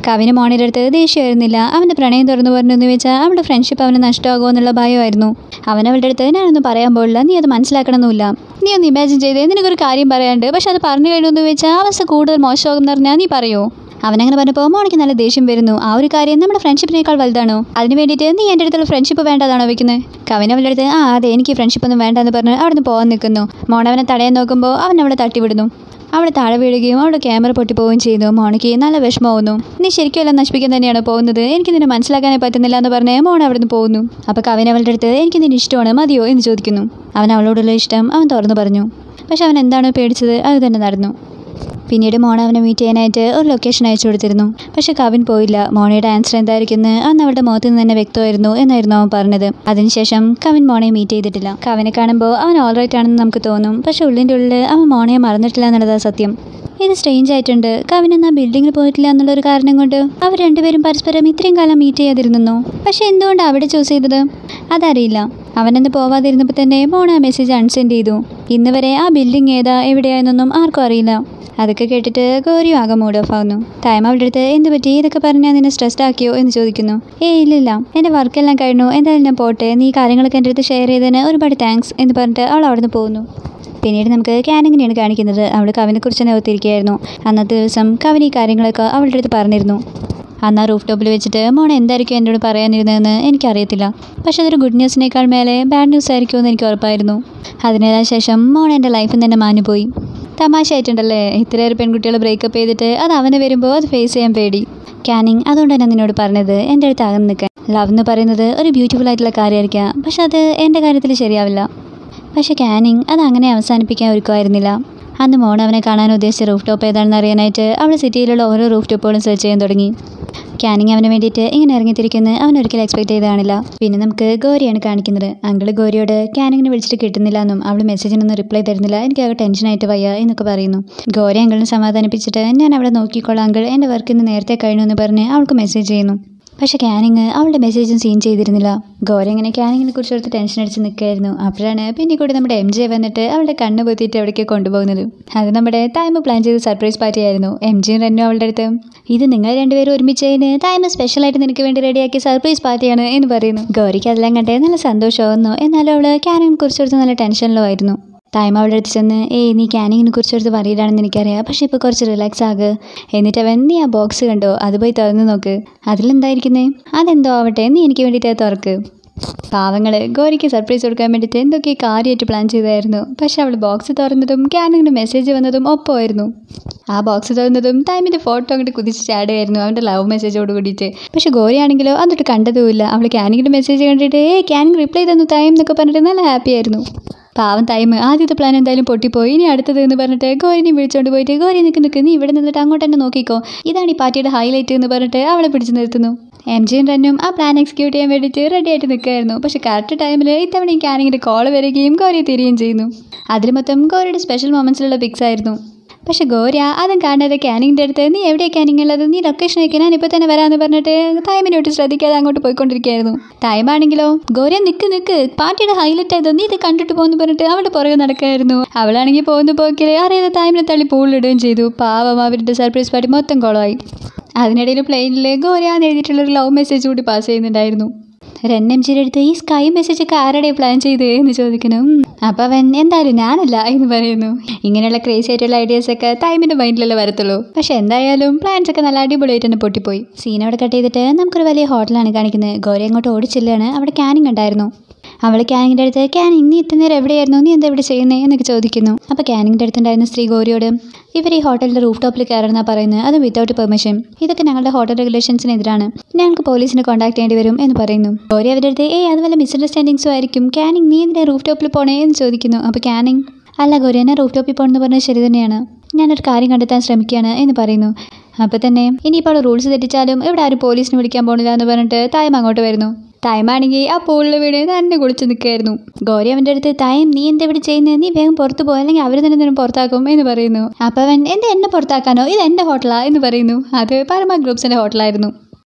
S1: കവിന് മോണിയുടെ അടുത്ത് ദേഷ്യമായിരുന്നില്ല അവൻ്റെ പ്രണയം തുറന്നു പറഞ്ഞെന്ന് വെച്ചാൽ അവളുടെ ഫ്രണ്ട്ഷിപ്പ് അവന് നഷ്ടമാകുമോ എന്നുള്ള ഭയമായിരുന്നു അവൻ അവളുടെ അടുത്ത് ഞാനൊന്നും പറയാൻ പോലില്ല നീ അത് മനസ്സിലാക്കണമെന്നില്ല നീ ഒന്ന് ഇമാജിൻ ചെയ്തേ നിനക്കൊരു കാര്യം പറയാണ്ട് പക്ഷെ അത് പറഞ്ഞു കഴിഞ്ഞു വെച്ചാൽ അവസ്ഥ കൂടുതൽ മോശമാകും എന്ന് പറഞ്ഞാൽ നീ പറയോ അവനങ്ങനെ പറഞ്ഞപ്പോൾ മോണിക്ക് നല്ല ദേഷ്യം വരുന്നു ആ ഒരു കാര്യം നമ്മുടെ ഫ്രണ്ട്ഷിപ്പിനേക്കാൾ വലുതാണോ അതിന് വേണ്ടിയിട്ട് നീ എൻ്റെ അടുത്തുള്ള ഫ്രണ്ട്ഷിപ്പ് വേണ്ടതാണോ വെക്കുന്നത് കവിൻ അവളുടെ അടുത്ത് ആ അതെ എനിക്ക് ഫ്രണ്ട്ഷിപ്പ് ഒന്നും വേണ്ടെന്ന് പറഞ്ഞ് അവിടുന്ന് പോകാൻ നിൽക്കുന്നു മോൺ അവനെ തടയാൻ നോക്കുമ്പോൾ അവൻ അവളെ തട്ടിവിടുന്നു അവൾ താഴെ വീഴുകയും അവളുടെ ക്യാമറ പൊട്ടിപ്പോവുകയും ചെയ്യുന്നു മോണിക്ക് നല്ല വിഷമമാവുന്നു നീ ശരിക്കും എല്ലാം നശിപ്പിക്കാൻ തന്നെയാണ് പോകുന്നത് എനിക്ക് നിന്നെ മനസ്സിലാക്കാനേ പറ്റുന്നില്ല എന്ന് പറഞ്ഞ് മോൺ അവിടുന്ന് പോകുന്നു അപ്പോൾ കവിൻ അവളുടെ അടുത്ത് എനിക്ക് നിന്നെ ഇഷ്ടമാണ് മതിയോ എന്ന് ചോദിക്കുന്നു അവൻ അവളോടുള്ള ഇഷ്ടം അവൻ തുറന്നു പറഞ്ഞു പക്ഷെ അവൻ എന്താണ് പേടിച്ചത് അത് തന്നെ നടന്നു പിന്നീട് മോണ അവനെ മീറ്റ് ചെയ്യാനായിട്ട് ഒരു ലൊക്കേഷൻ അയച്ചു കൊടുത്തിരുന്നു പക്ഷെ കവിൻ പോയില്ല മോണയുടെ ആൻസർ എന്തായിരിക്കുന്നു അന്ന് അവളുടെ മുഖത്ത് നിന്ന് തന്നെ വ്യക്തമായിരുന്നു എന്നായിരുന്നു അവൻ പറഞ്ഞത് അതിനുശേഷം കവിൻ മോണയെ മീറ്റ് ചെയ്തിട്ടില്ല കവിനെ കാണുമ്പോൾ അവൻ ഓൾറൈറ്റ് ആണെന്ന് നമുക്ക് തോന്നും പക്ഷെ ഉള്ളിൻ്റെ ഉള്ളിൽ അവൻ മോണയെ മറന്നിട്ടില്ല എന്നുള്ളതാണ് സത്യം ഇത് സ്ട്രേഞ്ച് ആയിട്ടുണ്ട് കവിൻ എന്നാ ബിൽഡിങ്ങിൽ പോയിട്ടില്ല എന്നുള്ളൊരു കാരണം കൊണ്ട് അവർ രണ്ടുപേരും പരസ്പരം ഇത്രയും കാലം മീറ്റ് ചെയ്യാതിരുന്നു പക്ഷെ എന്തുകൊണ്ട് അവിടെ ചൂസ് ചെയ്തത് അതറിയില്ല അവനന്ന് പോവാതിരുന്നപ്പോൾ തന്നെ മോണ ആ മെസ്സേജ് അൺസെൻഡ് ചെയ്തു ഇന്ന് വരെ ആ ബിൽഡിംഗ് ഏതാ എവിടെയായെന്നൊന്നും ആർക്കും അറിയില്ല അതൊക്കെ കേട്ടിട്ട് ഗൗരിയും ആകെ മൂഡ് ഓഫ് ആവുന്നു ടൈം അവളുടെ അടുത്ത് എന്ത് പറ്റി ഇതൊക്കെ പറഞ്ഞാൽ നിന്നെ സ്ട്രെസ്ഡ് ആക്കിയോ എന്ന് ചോദിക്കുന്നു ഏയ് ഇല്ലില്ല എൻ്റെ വർക്കെല്ലാം കഴിഞ്ഞു എന്തായാലും ഞാൻ പോട്ടെ നീ ഈ കാര്യങ്ങളൊക്കെ എൻ്റെ അടുത്ത് ഷെയർ ചെയ്തതിന് ഒരുപാട് താങ്ക്സ് എന്ന് പറഞ്ഞിട്ട് അവൾ അവിടുന്ന് പോകുന്നു പിന്നീട് നമുക്ക് കാനിങ്ങിനെയാണ് കാണിക്കുന്നത് അവൾ കവിനെക്കുറിച്ച് തന്നെ ഓർത്തിരിക്കുകയായിരുന്നു അന്നത്തെ ദിവസം കവിൻ ഈ കാര്യങ്ങളൊക്കെ അവളുടെ അടുത്ത് പറഞ്ഞിരുന്നു അന്ന് ആ റൂഫ് ടോപ്പിൽ വെച്ചിട്ട് മോൺ എന്തായിരിക്കും എന്നോട് പറയാനിരുന്നതെന്ന് എനിക്കറിയത്തില്ല പക്ഷെ അതൊരു ഗുഡ് ന്യൂസിനേക്കാൾ മേലെ ബാഡ് ന്യൂസ് ആയിരിക്കുമെന്ന് എനിക്ക് ഉറപ്പായിരുന്നു അതിനേതാ ശേഷം മോൺ എൻ്റെ ലൈഫിൽ തന്നെ മാഞ്ഞുപോയി തമാശയായിട്ടുണ്ടല്ലേ ഇത്രയേറെ പെൺകുട്ടികൾ ബ്രേക്കപ്പ് ചെയ്തിട്ട് അത് അവന് വരുമ്പോൾ അത് ഫേസ് ചെയ്യാൻ പേടി കാനിങ് അതുകൊണ്ട് തന്നെ നിന്നോട് പറഞ്ഞത് എൻ്റെ അടുത്ത് അകന്ന് നിൽക്കാൻ ലവ് എന്ന് പറയുന്നത് ഒരു ബ്യൂട്ടിഫുൾ ആയിട്ടുള്ള കാര്യമായിരിക്കാം പക്ഷെ അത് എൻ്റെ കാര്യത്തിൽ ശരിയാവില്ല പക്ഷെ കാനിങ് അത് അങ്ങനെ അവസാനിപ്പിക്കാൻ ഒരുക്കുമായിരുന്നില്ല അന്ന് മോൺ അവനെ കാണാൻ ഉദ്ദേശിച്ച റൂഫ് ടോപ്പ് ഏതാണെന്ന് അറിയാനായിട്ട് അവൾ സിറ്റിയിലുള്ള ഓരോ റൂഫ് ടോപ്പുകളും സെർച്ച് ചെയ്യാൻ തുടങ്ങി കാനിങ് അവന് വേണ്ടിയിട്ട് ഇങ്ങനെ ഇറങ്ങിത്തിരിക്കുന്നത് അവൻ ഒരിക്കലും എക്സ്പെക്ട് ചെയ്ത് കാണില്ല പിന്നെ നമുക്ക് ഗൗരിയാണ് കാണിക്കുന്നത് അങ്കിള് ഗൗരിയോട് കാനിങ്ങിനെ വിളിച്ചിട്ട് കിട്ടുന്നില്ല എന്നും അവൾ മെസ്സേജിനൊന്നും റിപ്ലൈ തരുന്നില്ല എനിക്ക് ആകെ ടെൻഷനായിട്ട് വയ്യ എന്നൊക്കെ പറയുന്നു ഗൗരി അങ്കിളിനെ സമാധാനിപ്പിച്ചിട്ട് ഞാൻ അവിടെ നോക്കിക്കോളാം അങ്കിൾ എൻ്റെ വർക്ക് ഇന്ന് നേരത്തെ കഴിഞ്ഞു എന്ന് പറഞ്ഞ് അവൾക്ക് മെസ്സേജ് ചെയ്യുന്നു പക്ഷെ കാനിങ് അവളുടെ മെസ്സേജും സീൻ ചെയ്തിരുന്നില്ല ഗൗരി ഇങ്ങനെ കാനിങ്ങിനെ കുറിച്ച് ഓർത്ത് ടെൻഷൻ അടിച്ച് നിൽക്കുകയായിരുന്നു അപ്പോഴാണ് പിന്നെ കൂടി നമ്മുടെ എം ജെ വന്നിട്ട് അവളുടെ കണ്ണ് പൊത്തിയിട്ട് എവിടേക്ക് കൊണ്ടുപോകുന്നത് അത് നമ്മുടെ തായ്മ പ്ലാൻ ചെയ്ത സർപ്രൈസ് പാർട്ടി ആയിരുന്നു എം ജിയും റെന്നു അവളുടെ അടുത്ത് ഇത് നിങ്ങൾ രണ്ടുപേരും ഒരുമിച്ചതിന് തായ്മ സ്പെഷ്യലായിട്ട് നിനക്ക് വേണ്ടി റെഡിയാക്കിയ സർപ്രൈസ് പാർട്ടിയാണ് എന്ന് പറയുന്നു ഗൗരിക്ക് അതെല്ലാം കണ്ടേ നല്ല സന്തോഷമാവുന്നു എന്നാലും അവൾ കാനിങ്ങിനെ കുറിച്ച് ഓർത്ത് നല്ല ടെൻഷനിലോ ആയിരുന്നു ടൈം അവളുടെ അടുത്ത് ചെന്ന് ഏയ് നീ കാനിങ്ങിനെ കുറിച്ച് എടുത്ത് പറയില്ലാണെന്ന് എനിക്കറിയാം പക്ഷേ ഇപ്പോൾ കുറച്ച് റിലാക്സ് ആകുക എന്നിട്ട് അവൻ നീ ആ ബോക്സ് കണ്ടോ അത് പോയി തുറന്ന് നോക്ക് അതിലെന്തായിരിക്കുന്നേ അതെന്തോ ആവട്ടെ നീ എനിക്ക് വേണ്ടിയിട്ട് അത് തുറക്ക് പാവങ്ങൾ ഗോരിക്ക് സർപ്രൈസ് കൊടുക്കാൻ വേണ്ടിയിട്ട് എന്തൊക്കെ കാര്യമായിട്ട് പ്ലാൻ ചെയ്തായിരുന്നു പക്ഷെ അവൾ ബോക്സ് തുറന്നതും കാനിങ്ങിന് മെസ്സേജ് വന്നതും ഒപ്പമായിരുന്നു ആ ബോക്സ് തുറന്നതും ടൈമിൻ്റെ ഫോട്ടോ അങ്ങോട്ട് കുതിച്ച് ചാടുകയായിരുന്നു അവൻ്റെ ലവ് മെസ്സേജോട് കൂടിയിട്ട് പക്ഷെ ഗോരി ആണെങ്കിലോ അതൊട്ട് കണ്ടതുമില്ല അവൾ കാനിങ്ങിൻ്റെ മെസ്സേജ് കണ്ടിട്ട് ഏ കാനിങ് റിപ്ലൈ തന്നു ടൈം എന്നൊക്കെ പറഞ്ഞിട്ട് നല്ല ഹാപ്പി ആയിരുന്നു പാവം ടൈം ആദ്യത്തെ പ്ലാൻ എന്തായാലും പൊട്ടിപ്പോയി ഇനി അടുത്തത് എന്ന് പറഞ്ഞിട്ട് ഗോരിനെ വിളിച്ചോണ്ട് പോയിട്ട് ഗോരി നിൽക്ക് നിൽക്ക് നീ ഇവിടെ നിന്നിട്ട് അങ്ങോട്ട് തന്നെ നോക്കിക്കോ ഇതാണ് ഈ പാർട്ടിയുടെ ഹൈലൈറ്റ് എന്ന് പറഞ്ഞിട്ട് അവളെ പിടിച്ചു നിർത്തുന്നു എം ജിയും റന്നും ആ പ്ലാൻ എക്സിക്യൂട്ട് ചെയ്യാൻ വേണ്ടിയിട്ട് റെഡി ആയിട്ട് നിൽക്കുകയായിരുന്നു പക്ഷെ കറക്റ്റ് ടൈമിൽ ഇത്തവണ ഈ കാനിങ്ങിൻ്റെ കോൾ വരികയും ഗോരിയെ തിരികെയും ചെയ്യുന്നു അതിൽ മൊത്തം ഗോരിയുടെ സ്പെഷ്യൽ മൊമെൻറ്റ്സിലുള്ള പിക്സ് ആയിരുന്നു പക്ഷെ ഗോര്യ അതും കാണാതെ കാനിങ്ങിൻ്റെ അടുത്ത് നീ എവിടെയാണ് കാനിങ് ഉള്ളത് നീ ലൊക്കേഷൻ അയക്കാൻ ഞാൻ ഇപ്പോൾ തന്നെ വരാമെന്ന് പറഞ്ഞിട്ട് ടൈമിനോട്ട് ശ്രദ്ധിക്കാതെ അങ്ങോട്ട് പോയിക്കൊണ്ടിരിക്കുകയായിരുന്നു ടൈം ആണെങ്കിലോ ഗോര്യ നിൽക്ക് നിൽക്ക് പാർട്ടിയുടെ ഹൈലൈറ്റ് ആയതോ നീ ഇത് കണ്ടിട്ട് പോകുന്നു പറഞ്ഞിട്ട് അവളുടെ പുറകെ നടക്കുകയായിരുന്നു അവളാണെങ്കിൽ പോകുന്ന പോക്കിൽ അറിയാതെ ടൈമിനെ തള്ളി പൂളിടുകയും ചെയ്തു പാവം അവരുടെ സർപ്രൈസ് പാർട്ടി മൊത്തം കുളമായി അതിനിടയിൽ പ്ലെയിനിൽ ഗോര്യ എന്ന് എഴുതിയിട്ടുള്ളൊരു ലവ് മെസ്സേജ് കൂടി പാസ് ചെയ്യുന്നുണ്ടായിരുന്നു റെൻ എം ജിയുടെ അടുത്ത് ഈ സ്കൈ മെസ്സേജ് ഒക്കെ ആരുടെ പ്ലാൻ ചെയ്ത് എന്ന് ചോദിക്കുന്നു ഉം. അപ്പോൾ അവൻ എന്തായാലും ഞാനല്ല എന്ന് പറയുന്നു ഇങ്ങനെയുള്ള ക്രേസി ആയിട്ടുള്ള ഐഡിയാസ് ഒക്കെ ടൈമിൻ്റെ മൈൻഡിലല്ലേ വരത്തുള്ളൂ പക്ഷെ എന്തായാലും പ്ലാൻസ് ഒക്കെ നല്ല അടിപൊളിയായിട്ട് തന്നെ പൊട്ടിപ്പോയി സീൻ അവിടെ കട്ട് ചെയ്തിട്ട് നമുക്കൊരു വലിയ ഹോട്ടലാണ് കാണിക്കുന്നത് ഗൗരി അങ്ങോട്ട് ഓടിച്ചില്ലാണ് അവിടെ ക്യാനിങ് ഉണ്ടായിരുന്നു അവൾ ക്യാനിങ്ങിൻ്റെ അടുത്ത് ക്യാനിങ് നീ ഇത്ര നേരം എവിടെയായിരുന്നു നീ എന്താ ഇവിടെ ചെയ്യുന്നേ എന്നൊക്കെ ചോദിക്കുന്നു അപ്പോൾ ക്യാനിങ്ങിൻ്റെ അടുത്തുണ്ടായിരുന്ന സ്ത്രീ ഗൗരിയോട് ഇവർ ഈ ഹോട്ടലിൻ്റെ റൂഫ് ടോപ്പിൽ കയറുന്ന പറയുന്നത് അത് വിത്തൗട്ട് പെർമിഷൻ ഇതൊക്കെ ഞങ്ങളുടെ ഹോട്ടൽ റെഗുലേഷൻസിനെതിരാണ് ഞങ്ങൾക്ക് പോലീസിനെ കോൺടാക്ട് ചെയ്യേണ്ടി വരും എന്ന് പറയുന്നു ഗൗരി അവരുടെ അടുത്ത് ഏയ് അത് വല്ല മിസ്അണ്ടർസ്റ്റാൻഡിങ്സും ആയിരിക്കും ക്യാനിങ് നീ എന്തിനാ റൂഫ് ടോപ്പിൽ പോണേ എന്ന് ചോദിക്കുന്നു അപ്പോൾ ക്യാനിങ് അല്ല ഗൗരി എന്നെ റൂഫ് ടോപ്പിൽ പോകണമെന്ന് പറഞ്ഞത് ശരി തന്നെയാണ് ഞാനൊരു കാര്യം കണ്ടെത്താൻ ശ്രമിക്കുകയാണ് എന്ന് പറയുന്നു അപ്പോൾ തന്നെ ഇനിയിപ്പോൾ റൂൾസ് തെറ്റിച്ചാലും ഇവിടെ ആരും പോലീസിനെ വിളിക്കാൻ പോണില്ല എന്ന് പറഞ്ഞിട്ട് തായം അങ്ങോട്ട് വരുന്നു ടൈമാണെങ്കിൽ ആ പൂളിൽ വീട് തന്നെ കുളിച്ച് നിൽക്കുകയായിരുന്നു ഗൗരി അവൻ്റെ അടുത്ത് ടൈം നീ എന്താ ഇവിടെ ചെയ്യുന്നത് നീ വേഗം പുറത്ത് പോ അല്ലെങ്കിൽ അവർ തന്നെ നിന്നെ പുറത്താക്കും എന്ന് പറയുന്നു അപ്പോൾ അവൻ എന്താ എന്നെ പുറത്താക്കാനോ ഇത് എൻ്റെ ഹോട്ടലാ എന്ന് പറയുന്നു അത് പരമ ഗ്രൂപ്പ്സിൻ്റെ ഹോട്ടലായിരുന്നു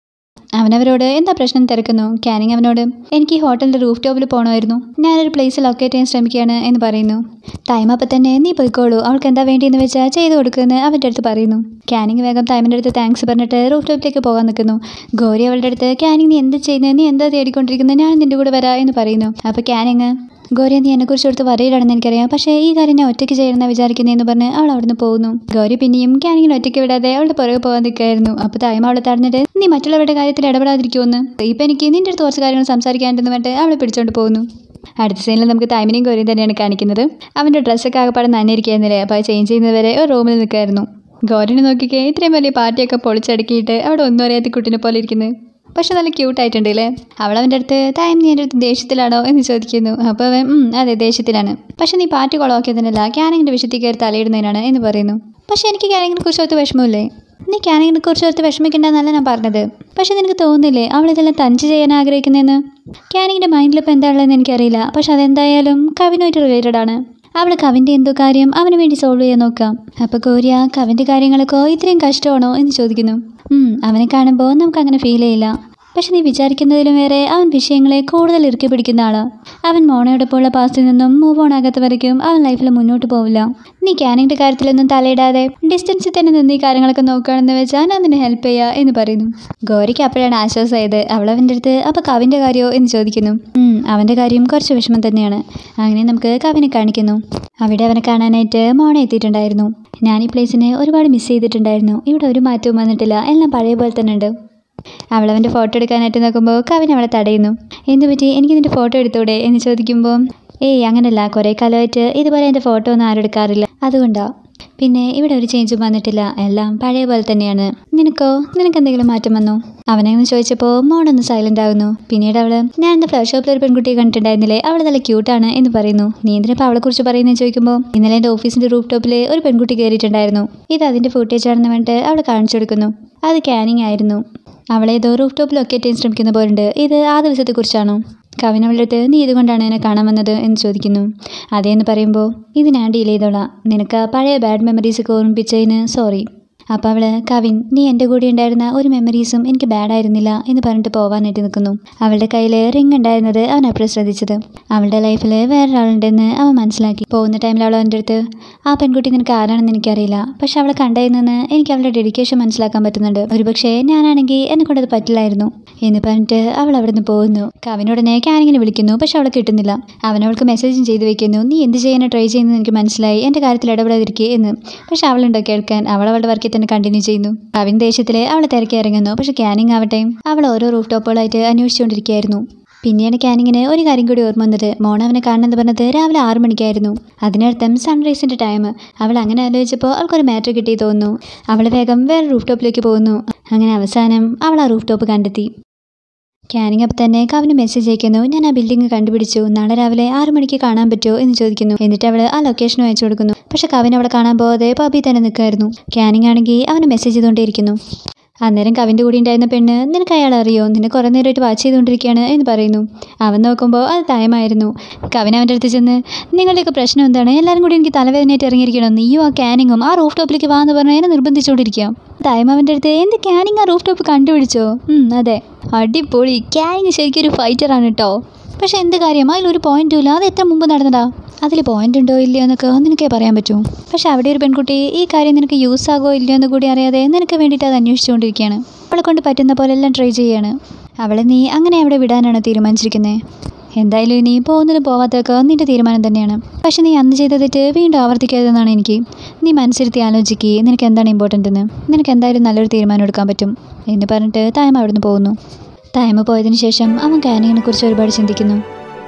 S1: അവനവരോട് എന്താ പ്രശ്നം തിരക്കുന്നു ക്യാനിങ് അവനോട് എനിക്ക് ഈ ഹോട്ടലിൻ്റെ റൂഫ് ടോപ്പിൽ പോകണമായിരുന്നു ഞാനൊരു പ്ലേസ് ലൊക്കേറ്റ് ചെയ്യാൻ ശ്രമിക്കുകയാണ് എന്ന് പറയുന്നു ടൈം അപ്പം തന്നെ നീ പോയിക്കോളൂ അവൾക്ക് എന്താ വേണ്ടിയെന്ന് വെച്ചാൽ ചെയ്തു കൊടുക്കുമെന്ന് അവൻ്റെ അടുത്ത് പറയുന്നു ക്യാനിങ് വേഗം ടൈമിൻ്റെ അടുത്ത് താങ്ക്സ് പറഞ്ഞിട്ട് റൂഫ് ടോപ്പിലേക്ക് പോകാൻ നിൽക്കുന്നു ഗൗരി അവളുടെ അടുത്ത് ക്യാനിങ് നീ എന്ത് ചെയ്യുന്നത് നീ എന്താ തേടിക്കൊണ്ടിരിക്കുന്നത് ഞാൻ നിൻ്റെ കൂടെ വരാം എന്ന് പറയുന്നു അപ്പോൾ ക്യാനിങ് ഗൗരി നീ എന്നെക്കുറിച്ച് കൊടുത്ത് വരയിലാണെന്ന് എനിക്കറിയാം പക്ഷേ ഈ കാര്യം ഞാൻ ഒറ്റയ്ക്ക് ചെയ്യണമെന്ന് വിചാരിക്കുന്നതെന്ന് പറഞ്ഞ് അവൾ അവിടുന്ന് പോകുന്നു ഗൗരി പിന്നെയും ക്യാനിങ്ങിനെ ഒറ്റയ്ക്ക് വിടാതെ അവളുടെ പുറകെ പോകാൻ നിൽക്കുകയായിരുന്നു അപ്പോൾ ടൈം അവളെ തടഞ്ഞിട്ട് നീ മറ്റുള്ളവരുടെ കാര്യത്തിൽ ഇടപെടാതിരിക്കുമെന്ന് ഇപ്പം എനിക്ക് നിൻ്റെ അടുത്ത് കുറച്ച് കാര്യങ്ങൾ സംസാരിക്കാനുണ്ടെന്ന് പറഞ്ഞിട്ട് അവളെ പിടിച്ചോണ്ട് പോകുന്നു അടുത്ത സീനിൽ നമുക്ക് ടൈമിനെയും ഗൗരിയും തന്നെയാണ് കാണിക്കുന്നത് അവൻ്റെ ഡ്രസ്സൊക്കെ ആകെപ്പാടെ നനയിരിക്കുന്നില്ലേ അപ്പോൾ അത് ചേഞ്ച് ചെയ്യുന്നവരെ ഒരു റൂമിൽ നിൽക്കായിരുന്നു ഗൗരിനെ നോക്കിക്കേ ഇത്രയും വലിയ പാർട്ടിയൊക്കെ പൊളിച്ചടുക്കിയിട്ട് അവിടെ ഒന്നും അറിയാത്ത കുട്ടിനെ പോലെ ഇരിക്കുന്നത് പക്ഷെ നല്ല ക്യൂട്ടായിട്ടുണ്ട് അല്ലേ അവൾ അവൻ്റെ അടുത്ത് ടൈം നീ എൻ്റെ അടുത്ത് ദേഷ്യത്തിലാണോ എന്ന് ചോദിക്കുന്നു അപ്പോൾ അവൻ "ഉം, അതെ ദേഷ്യത്തിലാണ് പക്ഷെ നീ പാർട്ടി കുളമാക്കിയതിനല്ല ക്യാനിങ്ങിൻ്റെ വിഷയത്തിൽ കയറി തലയിടുന്നതിനാണ് എന്ന് പറയുന്നു പക്ഷെ എനിക്ക് ക്യാനിങ്ങിനെ കുറിച്ച് ഓർത്ത് വിഷമമില്ലേ നീ ക്യാനിങ്ങിനെ കുറിച്ച് ഓർത്ത് വിഷമിക്കണ്ടെന്നല്ല ഞാൻ പറഞ്ഞത് പക്ഷെ നിനക്ക് തോന്നുന്നില്ലേ അവൾ ഇതെല്ലാം തഞ്ച് ചെയ്യാൻ ആഗ്രഹിക്കുന്നതെന്ന് ക്യാനിങ്ങിൻ്റെ മൈൻഡിൽ ഇപ്പോൾ എന്താ ഉള്ളതെന്ന് എനിക്കറിയില്ല പക്ഷെ അതെന്തായാലും കവിനുമായിട്ട് റിലേറ്റഡ് ആണ് അവൾ കവിൻ്റെ എന്തോ കാര്യം അവന് വേണ്ടി സോൾവ് ചെയ്യാൻ നോക്കാം അപ്പോൾ ഗൗരിയ കവിൻ്റെ കാര്യങ്ങളൊക്കെ ഇത്രയും കഷ്ടമാണോ എന്ന് ചോദിക്കുന്നു ഉം, അവനെ കാണുമ്പോൾ നമുക്ക് അങ്ങനെ ഫീൽ ചെയ്യില്ല പക്ഷെ നീ വിചാരിക്കുന്നതിലും വേറെ അവൻ വിഷയങ്ങളെ കൂടുതൽ ഇറുക്കി പിടിക്കുന്ന ആളാണ് അവൻ മോണയോടൊപ്പമുള്ള പാസ്റ്റിൽ നിന്നും മൂവ് ഓൺ ആകാത്ത വരയ്ക്കും അവൻ ലൈഫിൽ മുന്നോട്ട് പോവില്ല നീ ക്യാനിങ്ങിൻ്റെ കാര്യത്തിലൊന്നും തലയിടാതെ ഡിസ്റ്റൻസിൽ തന്നെ നിന്ന് ഈ കാര്യങ്ങളൊക്കെ നോക്കുകയാണെന്ന് വെച്ചാൽ ഞാൻ നിന്നെ ഹെൽപ്പ് ചെയ്യുക എന്ന് പറയുന്നു ഗൗരിക്ക് അപ്പോഴാണ് ആശ്വാസമായത് അവൾ അവൻ്റെ അടുത്ത് അപ്പോൾ കവിൻ്റെ കാര്യമോ എന്ന് ചോദിക്കുന്നു ഉം, അവൻ്റെ കാര്യം കുറച്ച് വിഷമം തന്നെയാണ് അങ്ങനെ നമുക്ക് കവിനെ കാണിക്കുന്നു അവിടെ അവനെ കാണാനായിട്ട് മോണ എത്തിയിട്ടുണ്ടായിരുന്നു ഞാൻ ഈ പ്ലേസിനെ ഒരുപാട് മിസ് ചെയ്തിട്ടുണ്ടായിരുന്നു ഇവിടെ ഒരു മാറ്റവും വന്നിട്ടില്ല എല്ലാം പഴയ പോലെ തന്നെ ഉണ്ട് അവൾ അവൻ്റെ ഫോട്ടോ എടുക്കാനായിട്ട് നോക്കുമ്പോൾ കവിൻ അവളെ തടയുന്നു എന്തു പറ്റി എനിക്ക് നിൻ്റെ ഫോട്ടോ എടുത്തൂടെ എന്ന് ചോദിക്കുമ്പോൾ ഏയ് അങ്ങനല്ല കുറേ കാലമായിട്ട് ഇതുപോലെ എൻ്റെ ഫോട്ടോ ഒന്നും ആരും എടുക്കാറില്ല അതുകൊണ്ടാ പിന്നെ ഇവിടെ ഒരു ചേഞ്ചും വന്നിട്ടില്ല എല്ലാം പഴയ പോലെ തന്നെയാണ് നിനക്കോ നിനക്ക് എന്തെങ്കിലും മാറ്റം വന്നോ അവനെ ഒന്ന് ചോദിച്ചപ്പോൾ മോണൊന്ന് സൈലൻ്റ് ആകുന്നു പിന്നീട് അവള് ഞാൻ എൻ്റെ ഫ്ലവർ ഷോപ്പിൽ ഒരു പെൺകുട്ടിയെ കണ്ടിട്ടുണ്ടായിരുന്നില്ലേ അവൾ നല്ല ക്യൂട്ടാണ് എന്ന് പറയുന്നു നീ എന്തിനിപ്പോൾ അവളെക്കുറിച്ച് പറയുന്നത് ചോദിക്കുമ്പോൾ ഇന്നലെ എൻ്റെ ഓഫീസിൻ്റെ റൂഫ് ടോപ്പിൽ ഒരു പെൺകുട്ടി കയറിയിട്ടുണ്ടായിരുന്നു ഇത് അതിൻ്റെ ഫുട്ടേജ് ആണെന്ന് പറഞ്ഞിട്ട് അവൾ കാണിച്ചു കൊടുക്കുന്നു അത് ക്യാനിങ് ആയിരുന്നു അവളെ ഏതോ റൂഫ് ടോപ്പ് ലൊക്കേറ്റ് ചെയ്യാൻ ശ്രമിക്കുന്ന പോലുണ്ട് ഇത് ആ ദിവസത്തെക്കുറിച്ചാണോ കവിൻ അവളുടെ അടുത്ത് നീ ഇതുകൊണ്ടാണ് എന്നെ കാണാൻ വന്നത് എന്ന് ചോദിക്കുന്നു അതേന്ന് പറയുമ്പോൾ ഇത് ഞാൻ ഡീൽ ചെയ്തോളാം നിനക്ക് ആ പഴയ ബാഡ് മെമ്മറീസ് ഒക്കെ ഓർമ്മിപ്പിച്ചതിന് സോറി അപ്പോൾ അവൾ കവിൻ നീ എൻ്റെ കൂടെ ഉണ്ടായിരുന്ന ഒരു മെമ്മറീസും എനിക്ക് ബാഡ് ആയിരുന്നില്ല എന്ന് പറഞ്ഞിട്ട് പോവാനായിട്ട് നിൽക്കുന്നു അവളുടെ കയ്യിൽ റിങ് ഉണ്ടായിരുന്നത് അവൻ അപ്പോഴും ശ്രദ്ധിച്ചത് അവളുടെ ലൈഫിൽ വേറൊരാളുണ്ടെന്ന് അവൻ മനസ്സിലാക്കി പോകുന്ന ടൈമിൽ അവൾ അവൻ്റെ അടുത്ത് ആ പെൺകുട്ടി നിനക്ക് ആരാണെന്ന് എനിക്കറിയില്ല പക്ഷെ അവളെ കണ്ടതിൽ നിന്ന് എനിക്ക് അവളുടെ ഡെഡിക്കേഷൻ മനസ്സിലാക്കാൻ പറ്റുന്നുണ്ട് ഒരുപക്ഷേ ഞാനാണെങ്കിൽ എന്നെ കൊണ്ടത് പറ്റില്ലായിരുന്നു എന്ന് പറഞ്ഞിട്ട് അവൾ അവിടെ നിന്ന് പോകുന്നു കവിനുടനെ ക്യാനിങ്ങിനെ വിളിക്കുന്നു പക്ഷെ അവളെ കിട്ടുന്നില്ല അവൻ അവൾക്ക് മെസ്സേജും ചെയ്തു വെക്കുന്നു നീ എന്ത് ചെയ്യാൻ ട്രൈ ചെയ്യുന്നത് എനിക്ക് മനസ്സിലായി എൻ്റെ കാര്യത്തിൽ ഇടപെടാതിരിക്കുക എന്ന് പക്ഷെ അവളുണ്ടോ കേൾക്കാൻ അവൾ അവളുടെ വർക്കിൽ തന്നെ കണ്ടിന്യൂ ചെയ്യുന്നു കവിൻ ദേഷ്യത്തിൽ അവളെ തിരക്കി ഇറങ്ങുന്നു പക്ഷെ ക്യാനിങ് ആവട്ടെ അവൾ ഓരോ റൂഫ് ടോപ്പുകളായിട്ട് അന്വേഷിച്ചുകൊണ്ടിരിക്കുകയായിരുന്നു പിന്നീട് ക്യാനിങ്ങിന് ഒരു കാര്യം കൂടി ഓർമ്മ വന്നത് മോൺ അവനെ കാണുന്നത് പറഞ്ഞത് രാവിലെ ആറു മണിക്കായിരുന്നു അതിനർത്ഥം സൺറൈസിൻ്റെ ടൈം അവൾ അങ്ങനെ ആലോചിച്ചപ്പോൾ അവൾക്കൊരു മാറ്റർ കിട്ടി തോന്നുന്നു അവൾ വേഗം വേറെ റൂഫ് ടോപ്പിലേക്ക് പോകുന്നു അങ്ങനെ അവസാനം അവൾ ആ റൂഫ് ടോപ്പ് കണ്ടെത്തി ക്യാനിങ് അപ്പം തന്നെ കവിന് മെസ്സേജ് അയക്കുന്നു ഞാൻ ആ ബിൽഡിംഗ് കണ്ടുപിടിച്ചു നാളെ രാവിലെ ആറു മണിക്ക് കാണാൻ പറ്റുമോ എന്ന് ചോദിക്കുന്നു എന്നിട്ട് അവൾ ആ ലൊക്കേഷനും അയച്ചു കൊടുക്കുന്നു പക്ഷെ കവിൻ അവിടെ കാണാൻ പോകാതെ പബി തന്നെ നിൽക്കുമായിരുന്നു ക്യാനിങ് ആണെങ്കിൽ അവന് മെസ്സേജ് ചെയ്തുകൊണ്ടേയിരിക്കുന്നു അന്നേരം കവിൻ്റെ കൂടെ ഉണ്ടായിരുന്ന പെണ്ണ് നിനക്ക് അയാൾ അറിയോ നിന്നെ കുറേ നേരമായിട്ട് വാച്ച് ചെയ്തുകൊണ്ടിരിക്കുകയാണ് എന്ന് പറയുന്നു അവൻ നോക്കുമ്പോൾ അത് ടൈമായിരുന്നു കവിൻ അവൻ്റെ അടുത്ത് ചെന്ന് നിങ്ങളുടെയൊക്കെ പ്രശ്നം എന്താണ് എല്ലാവരും കൂടി എനിക്ക് തലവേദനയായിട്ട് ഇറങ്ങിയിരിക്കണം നീയും ആ ക്യാനിങ്ങും ആ റൂഫ് ടോപ്പിലേക്ക് വാന്ന് പറഞ്ഞ് എന്നെ നിർബന്ധിച്ചുകൊണ്ടിരിക്കാം ടൈം അവൻ്റെ അടുത്ത് എന്ത് ക്യാനിങ് ആ റൂഫ് ടോപ്പ് കണ്ടുപിടിച്ചോ ഉം, അതെ അടിപൊളി ക്യാനിങ് ശരിക്കും ഒരു ഫൈറ്ററാണ് കേട്ടോ പക്ഷെ എന്ത് കാര്യം അതിലൊരു പോയിന്റും ഇല്ല അത് എത്ര മുമ്പ് നടന്നതാ അതിൽ പോയിന്റ് ഉണ്ടോ ഇല്ലയോ എന്നൊക്കെ നിനക്കേ പറയാൻ പറ്റൂ പക്ഷെ അവിടെ ഒരു പെൺകുട്ടി ഈ കാര്യം നിനക്ക് യൂസ് ആകോ ഇല്ലയോ എന്ന് കൂടി അറിയാതെ നിനക്ക് വേണ്ടിയിട്ട് അത് അന്വേഷിച്ചുകൊണ്ടിരിക്കുകയാണ് അവളെ കൊണ്ട് പറ്റുന്ന പോലെ എല്ലാം ട്രൈ ചെയ്യാണ് അവളെ നീ അങ്ങനെ അവിടെ വിടാനാണ് തീരുമാനിച്ചിരിക്കുന്നത് എന്തായാലും ഇനി പോകുന്നതും പോവാത്തൊക്കെ നിന്റെ തീരുമാനം തന്നെയാണ് പക്ഷെ നീ അന്ന് ചെയ്ത തെറ്റ് വീണ്ടും ആവർത്തിക്കരുതെന്നാണ് എനിക്ക് നീ മനസ്സിരുത്തി ആലോചിക്കുക നിനക്ക് എന്താണ് ഇമ്പോർട്ടൻ്റ് എന്ന് നിനക്ക് എന്തായാലും നല്ലൊരു തീരുമാനം എടുക്കാൻ പറ്റും എന്ന് പറഞ്ഞിട്ട് ടൈം അവിടുന്ന് പോകുന്നു ടൈം പോയതിനു ശേഷം അവൻ കാനിങ്ങിനെ കുറിച്ച് ഒരുപാട് ചിന്തിക്കുന്നു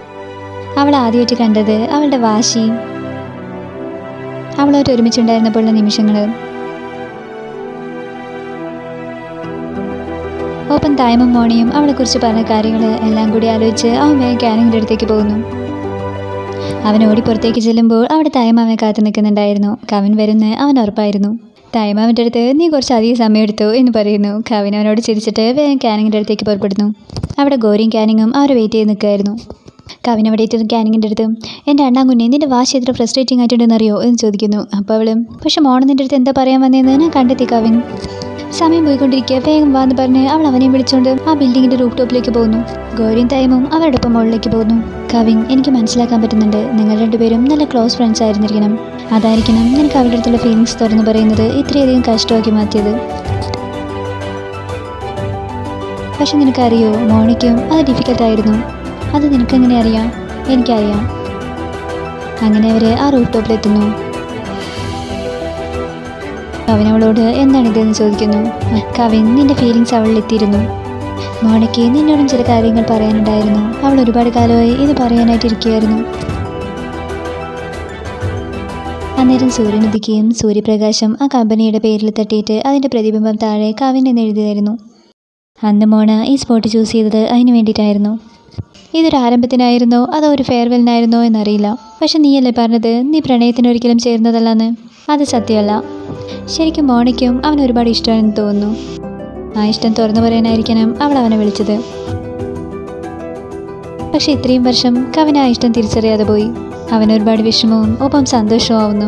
S1: അവൾ ആദ്യമായിട്ട് കണ്ടത് അവളുടെ വാശി അവളായിട്ട് ഒരുമിച്ചുണ്ടായിരുന്നപ്പോഴുള്ള നിമിഷങ്ങൾ ഒപ്പം ടൈമും മോണിയും അവളെക്കുറിച്ച് പറഞ്ഞ കാര്യങ്ങൾ എല്ലാം കൂടി ആലോചിച്ച് അവൻ വേഗം കാനിങ്ങിൻ്റെ അടുത്തേക്ക് പോകുന്നു അവൻ ഓടി പുറത്തേക്ക് ചെല്ലുമ്പോൾ അവിടെ ടൈം അവനെ കാത്തു നിൽക്കുന്നുണ്ടായിരുന്നു കവിൻ വരുന്ന അവൻ ഉറപ്പായിരുന്നു ടൈം അവൻ്റെ അടുത്ത് നീ കുറച്ച് അധികം സമയം എടുത്തു എന്ന് പറയുന്നു കവിൻ അവനോട് ചിരിച്ചിട്ട് വേഗം കാനിങ്ങിൻ്റെ അടുത്തേക്ക് പുറപ്പെടുന്നു അവിടെ ഗോരിയും കാനിങ്ങും അവരെ വെയിറ്റ് ചെയ്ത് നിൽക്കുമായിരുന്നു കവിൻ അവിടെ എത്തി കാനിങ്ങിൻ്റെ അടുത്ത് എൻ്റെ രണ്ടാം കുഞ്ഞെ നിൻ്റെ വാശി എത്ര ഫ്രസ്ട്രേറ്റിംഗ് ആയിട്ടുണ്ടെന്ന് അറിയോ എന്ന് ചോദിക്കുന്നു അപ്പോൾ അവളും പക്ഷെ മോൺ നിൻ്റെ അടുത്ത് എന്താ പറയാൻ വന്നതെന്ന് ഞാൻ കണ്ടെത്തി കവിൻ സമയം പോയിക്കൊണ്ടിരിക്കുക വേഗം വാന്ന് പറഞ്ഞ് അവൾ അവനെയും വിളിച്ചുകൊണ്ട് ആ ബിൽഡിങ്ങിന്റെ റൂഫ് ടോപ്പിലേക്ക് പോകുന്നു ഗൗരിയും തൈമും അവരുടെ ഒപ്പം മുകളിലേക്ക് പോകുന്നു കവിൻ എനിക്ക് മനസ്സിലാക്കാൻ പറ്റുന്നുണ്ട് നിങ്ങൾ രണ്ടുപേരും നല്ല ക്ലോസ് ഫ്രണ്ട്സ് ആയിരുന്നിരിക്കണം അതായിരിക്കണം നിനക്ക് അവരുടെ അടുത്തുള്ള ഫീലിങ്സ് തുറന്നു പറയുന്നത് ഇത്രയധികം കഷ്ടമാക്കി മാറ്റിയത് പക്ഷെ നിനക്കറിയോ മോണിക്കും അത് ഡിഫിക്കൽട്ടായിരുന്നു അത് നിനക്കെങ്ങനെ അറിയാം എനിക്കറിയാം അങ്ങനെ അവർ ആ റൂഫ് ടോപ്പിലെത്തുന്നു കവിൻ അവളോട് എന്താണിതെന്ന് ചോദിക്കുന്നു കവിൻ നിന്റെ ഫീലിങ്സ് അവളിൽ എത്തിയിരുന്നു മോണിക്ക് നിന്നോടും ചില കാര്യങ്ങൾ പറയാനുണ്ടായിരുന്നു അവൾ ഒരുപാട് കാലമായി ഇത് പറയാനായിട്ട് ഇരിക്കുകയായിരുന്നു അന്നേരം സൂര്യൻ ഉദിക്കുകയും സൂര്യപ്രകാശം ആ കമ്പനിയുടെ പേരിൽ തട്ടിയിട്ട് അതിൻ്റെ പ്രതിബിംബം താഴെ കവിൻ എന്ന് എഴുതിയതായിരുന്നു അന്ന് മോണ ഈ സ്പോട്ട് ചൂസ് ചെയ്തത് അതിന് വേണ്ടിയിട്ടായിരുന്നു ഇതൊരു ആരംഭത്തിനായിരുന്നോ അതോ ഒരു ഫെയർവെല്ലിനായിരുന്നോ എന്നറിയില്ല പക്ഷെ നീയല്ലേ പറഞ്ഞത് നീ പ്രണയത്തിന് ഒരിക്കലും ചേരുന്നതല്ലെന്ന് അത് സത്യമല്ല ശരിക്കും മോണിക്കും അവൻ ഒരുപാട് ഇഷ്ടമാണെന്ന് തോന്നുന്നു ആ ഇഷ്ടം തുറന്നു പറയാനായിരിക്കണം അവൾ അവനെ വിളിച്ചത് പക്ഷെ ഇത്രയും വർഷം കവിൻ ആ ഇഷ്ടം തിരിച്ചറിയാതെ പോയി അവൻ ഒരുപാട് വിഷമവും ഒപ്പം സന്തോഷവും ആവുന്നു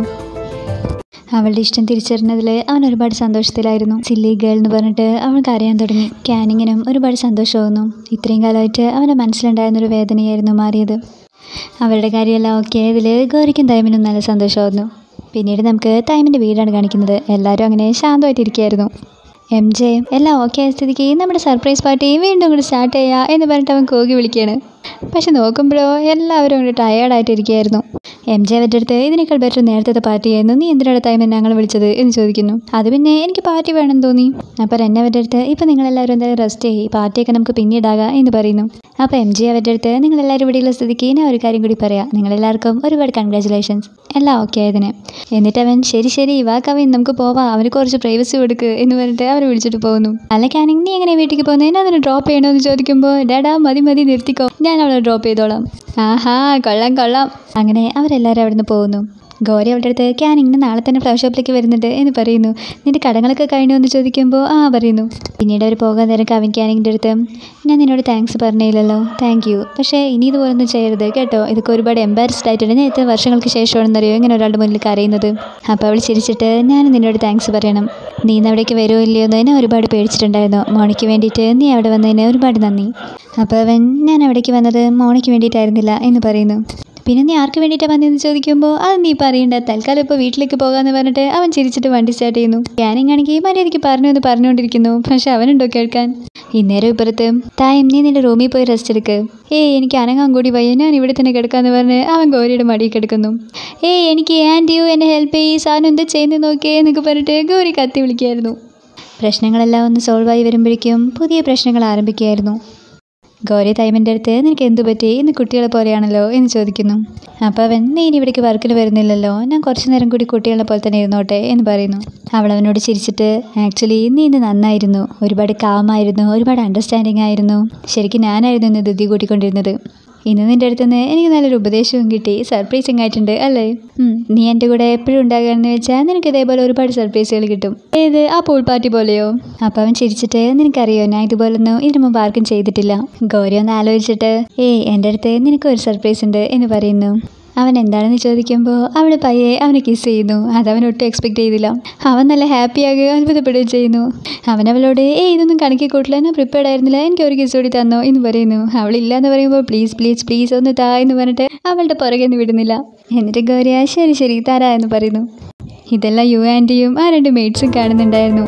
S1: അവളുടെ ഇഷ്ടം തിരിച്ചറിഞ്ഞതിൽ അവൻ ഒരുപാട് സന്തോഷത്തിലായിരുന്നു സില്ലി ഗേൾ എന്ന് പറഞ്ഞിട്ട് അവൻ കരയാൻ തുടങ്ങി ക്യാനിങ്ങിനും ഒരുപാട് സന്തോഷമാവുന്നു ഇത്രയും കാലമായിട്ട് അവൻ്റെ മനസ്സിലുണ്ടായിരുന്നൊരു വേദനയായിരുന്നു മാറിയത് അവരുടെ കാര്യമെല്ലാം ഓക്കെ ആയതിൽ ഗൗരിക്കും തൈമിനും നല്ല സന്തോഷമാവുന്നു പിന്നീട് നമുക്ക് തൈമിൻ്റെ വീടാണ് കാണിക്കുന്നത് എല്ലാവരും അങ്ങനെ ശാന്തമായിട്ടിരിക്കുകയായിരുന്നു എം ജെ എല്ലാം ഓക്കെ ആയ സ്ഥിതിക്ക് നമ്മുടെ സർപ്രൈസ് പാർട്ടി വീണ്ടും കൂടി സ്റ്റാർട്ട് ചെയ്യുക എന്ന് പറഞ്ഞിട്ട് അവൻ കോകി വിളിക്കുകയാണ് പക്ഷെ നോക്കുമ്പോഴോ എല്ലാവരും കൂടി ടയേർഡായിട്ടിരിക്കുകയായിരുന്നു എം ജെ അവരുടെ അടുത്ത് ഇതിനേക്കാൾ ബെറ്റർ നേരത്തെ പാർട്ടിയായിരുന്നു നീ എന്തിനാണ് ടൈം ഞങ്ങൾ വിളിച്ചത് എന്ന് ചോദിക്കുന്നു അത് പിന്നെ എനിക്ക് പാർട്ടി വേണമെന്ന് തോന്നി അപ്പോൾ എന്നെ അവരുടെ അടുത്ത് ഇപ്പം നിങ്ങളെല്ലാവരും എന്തായാലും റെസ്റ്റ് ചെയ്യും പാർട്ടിയൊക്കെ നമുക്ക് പിന്നീടാകാം എന്ന് പറയുന്നു അപ്പോൾ എം ജെ അവരുടെ അടുത്ത് നിങ്ങളെല്ലാവരും ഇവിടെയുള്ള സ്ഥിതിക്ക് ഞാൻ ഒരു കാര്യം കൂടി പറയാം നിങ്ങളെല്ലാവർക്കും ഒരുപാട് കൺഗ്രാറ്റുലേഷൻസ് എല്ലാം ഓക്കെ ആയതിന് എന്നിട്ട് അവൻ ശരി ശരി വാ കവിൻ നമുക്ക് പോവാം അവന് കുറച്ച് പ്രൈവസി കൊടുക്ക് എന്ന് പറഞ്ഞിട്ട് അവർ വിളിച്ചിട്ട് പോകുന്നു അല്ല കാനിങ് നീ എങ്ങനെ വീട്ടിലേക്ക് പോകുന്നത് എന്നെ അതിന് ഡ്രോപ്പ് ചെയ്യണമെന്ന് ചോദിക്കുമ്പോൾ ഡാഡാ മതി മതി നിർത്തിക്കോ ഞാൻ അവളെ ഡ്രോപ്പ് ചെയ്തോളാം ആഹാ കൊള്ളാം കൊള്ളാം അങ്ങനെ അവരെല്ലാവരും അവിടെ നിന്ന് പോകുന്നു ഗൗരി അവളുടെ അടുത്ത് ക്യാനിങ്ങിന് നാളെ തന്നെ ഫ്ലവർ ഷോപ്പിലേക്ക് വരുന്നുണ്ട് എന്ന് പറയുന്നു നിന്റെ കടങ്ങളൊക്കെ കഴിഞ്ഞു എന്ന് ചോദിക്കുമ്പോൾ ആ പറയുന്നു പിന്നീട് അവർ പോകാൻ നേരം കവിൻ ക്യാനിങ്ങിൻ്റെ അടുത്ത് ഞാൻ നിന്നോട് താങ്ക്സ് പറഞ്ഞില്ലല്ലോ താങ്ക് യു പക്ഷേ ഇനി ഇതുപോലൊന്നും ചെയ്യരുത് കേട്ടോ ഇതൊക്കെ ഒരുപാട് എംബാരസ്ഡ് ആയിട്ടുണ്ട് ഞാൻ എത്ര വർഷങ്ങൾക്ക് ശേഷമാണെന്നറിയോ ഇങ്ങനെ ഒരാളുടെ മുന്നിൽ കരയുന്നത് അപ്പോൾ അവൾ ചിരിച്ചിട്ട് ഞാൻ നിന്നോട് താങ്ക്സ് പറയണം നീ ഇന്ന് അവിടേക്ക് വരുമോ ഇല്ലയോ എന്ന് ഞാൻ ഒരുപാട് പേടിച്ചിട്ടുണ്ടായിരുന്നു മോണിക്ക് വേണ്ടിയിട്ട് നീ അവിടെ വന്നതിന് ഒരുപാട് നന്ദി അപ്പോൾ അവൻ ഞാൻ അവിടേക്ക് വന്നത് മോണിക്ക് വേണ്ടിയിട്ടായിരുന്നില്ല എന്ന് പറയുന്നു പിന്നെ നീ ആർക്ക് വേണ്ടിയിട്ടാണ് വന്നതെന്ന് ചോദിക്കുമ്പോൾ അത് നീ പറയണ്ട തൽക്കാലം ഇപ്പോൾ വീട്ടിലേക്ക് പോകാമെന്ന് പറഞ്ഞിട്ട് അവൻ ചിരിച്ചിട്ട് വണ്ടി സ്റ്റാർട്ട് ചെയ്യുന്നു ക്യാനിങ് ആണെങ്കിൽ മര്യാദയ്ക്ക് പറഞ്ഞു എന്ന് പറഞ്ഞുകൊണ്ടിരിക്കുന്നു പക്ഷെ അവനുണ്ടോ കേൾക്കാൻ ഇന്നേരം ഇപ്പുറത്ത് തായം നീ നിന്റെ റൂമിൽ പോയി റെസ്റ്റ് എടുക്ക് ഏയ് എനിക്ക് അനങ്ങാൻ കൂടി വയ്യ ഞാൻ ഇവിടെ തന്നെ കിടക്കാന്ന് പറഞ്ഞ് അവൻ ഗൗരിയുടെ മടിയിൽ കിടക്കുന്നു ഏയ് എനിക്ക് ആൻറ്റിയു എന്നെ ഹെൽപ്പ് ചെയ്യ് സാധനം എന്താ ചെയ്യുന്നത് നോക്കിയേ എന്നൊക്കെ പറഞ്ഞിട്ട് ഗൗരി കത്തി വിളിക്കുകയായിരുന്നു പ്രശ്നങ്ങളെല്ലാം ഒന്ന് സോൾവ് ആയി വരുമ്പോഴേക്കും പുതിയ പ്രശ്നങ്ങൾ ആരംഭിക്കുകയായിരുന്നു ഗൗരി തൈമൻ്റെ അടുത്ത് നിനക്ക് എന്തു പറ്റി ഇന്ന് കുട്ടികളെ പോലെയാണല്ലോ എന്ന് ചോദിക്കുന്നു അപ്പോൾ അവൻ നീ ഇനി ഇവിടേക്ക് വർക്കിന് വരുന്നില്ലല്ലോ ഞാൻ കുറച്ച് നേരം കൂടി കുട്ടികളെ പോലെ തന്നെ ഇരുന്നോട്ടെ എന്ന് പറയുന്നു അവൾ അവനോട് ചിരിച്ചിട്ട് ആക്ച്വലി നീ ഇന്ന് നന്നായിരുന്നു ഒരുപാട് കാമായിരുന്നു ഒരുപാട് അണ്ടർസ്റ്റാൻഡിങ് ആയിരുന്നു ശരിക്കും ഞാനായിരുന്നു ഇന്ന് ധൃതി കൂട്ടിക്കൊണ്ടിരുന്നത് ഇന്ന് നിൻ്റെ അടുത്ത് നിന്ന് എനിക്ക് നല്ലൊരു ഉപദേശവും കിട്ടി സർപ്രൈസിങ് ആയിട്ടുണ്ട് അല്ലേ ഉം, നീ എൻ്റെ കൂടെ എപ്പോഴും ഉണ്ടാകുകയാണെന്ന് വെച്ചാൽ നിനക്ക് ഇതേപോലെ ഒരുപാട് സർപ്രൈസുകൾ കിട്ടും ഏത് ആ പൂൾ പാർട്ടി പോലെയോ അപ്പോൾ അവൻ ചിരിച്ചിട്ട് നിനക്കറിയോ ഞാൻ ഇതുപോലൊന്നും ഇതിനു മുമ്പ് ആർക്കും ചെയ്തിട്ടില്ല ഗൗരി ഒന്ന് ആലോചിച്ചിട്ട് ഏയ് എൻ്റെ അടുത്ത് നിനക്ക് ഒരു സർപ്രൈസ് ഉണ്ട് എന്ന് പറയുന്നു അവൻ എന്താണെന്ന് ചോദിക്കുമ്പോൾ അവൾ പയ്യെ അവനെ കിസ് ചെയ്യുന്നു അതവൻ ഒട്ടും എക്സ്പെക്ട് ചെയ്തില്ല അവൻ നല്ല ഹാപ്പിയാകുക അത്ഭുതപ്പെടുകയും ചെയ്യുന്നു അവൻ അവളോട് ഏ ഇതൊന്നും കണക്കി കൂട്ടില്ല ഞാൻ പ്രിപ്പയർഡ് ആയിരുന്നില്ല എനിക്ക് ഒരു കിസ് കൂടി തന്നോ എന്ന് പറയുന്നു അവളില്ല എന്ന് പറയുമ്പോൾ പ്ലീസ് പ്ലീസ് പ്ലീസ് ഒന്ന് താ എന്ന് പറഞ്ഞിട്ട് അവളുടെ പുറകെ നിന്ന് വിടുന്നില്ല എന്നിട്ട് ഗൗരിയ ശരി ശരി തരാ എന്ന് പറയുന്നു ഇതെല്ലാം യു ആൻറ്റിയും ആ രണ്ട് മെയ്ഡ്സും കാണുന്നുണ്ടായിരുന്നു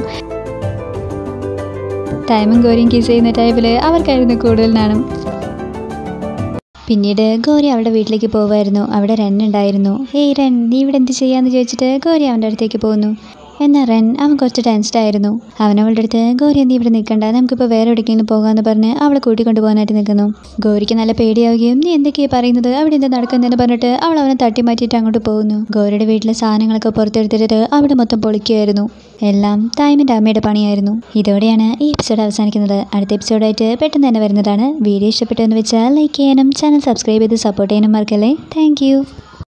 S1: ടൈമും ഗൗരിയും കിസ് ചെയ്യുന്ന ടൈമിൽ അവർക്കായിരുന്നു കൂടുതൽ നാണം പിന്നീട് ഗൗരി അവളുടെ വീട്ടിലേക്ക് പോകുമായിരുന്നു അവിടെ റെൻ ഉണ്ടായിരുന്നു ഏയ് റെൻ നീ ഇവിടെ എന്ത് ചെയ്യാന്ന് ചോദിച്ചിട്ട് ഗൗരി അവൻ്റെ അടുത്തേക്ക് പോകുന്നു എന്നാൽ റെൻ അവൻ കുറച്ച് ടെൻസ്ഡ് ആയിരുന്നു അവൻ അവളുടെ അടുത്ത് ഗൗരി നീ ഇവിടെ നിൽക്കണ്ട നമുക്കിപ്പോൾ വേറെ എവിടേക്കെങ്കിലും പോകാമെന്ന് പറഞ്ഞ് അവളെ കൂട്ടിക്കൊണ്ട് പോകാനായിട്ട് നിൽക്കുന്നു ഗൗരിക്ക് നല്ല പേടിയാവുകയും നീ എന്തൊക്കെയാണ് പറയുന്നത് അവിടെ എന്താ നടക്കുന്നതെന്ന് പറഞ്ഞിട്ട് അവൾ അവനെ തട്ടി മാറ്റിയിട്ട് അങ്ങോട്ട് പോകുന്നു ഗൗരിയുടെ വീട്ടിലെ സാധനങ്ങളൊക്കെ പുറത്തെടുത്തിട്ട് അവിടെ മൊത്തം പൊളിക്കുമായിരുന്നു എല്ലാം തായ്മിൻ്റെ അമ്മയുടെ പണിയായിരുന്നു ഇതോടെയാണ് ഈ എപ്പിസോഡ് അവസാനിക്കുന്നത് അടുത്ത എപ്പിസോഡായിട്ട് പെട്ടെന്ന് തന്നെ വരുന്നതാണ് വീഡിയോ ഇഷ്ടപ്പെട്ടു എന്ന് വെച്ചാൽ ലൈക്ക് ചെയ്യാനും ചാനൽ സബ്സ്ക്രൈബ് ചെയ്ത് സപ്പോർട്ട് ചെയ്യാനും മറക്കല്ലേ താങ്ക്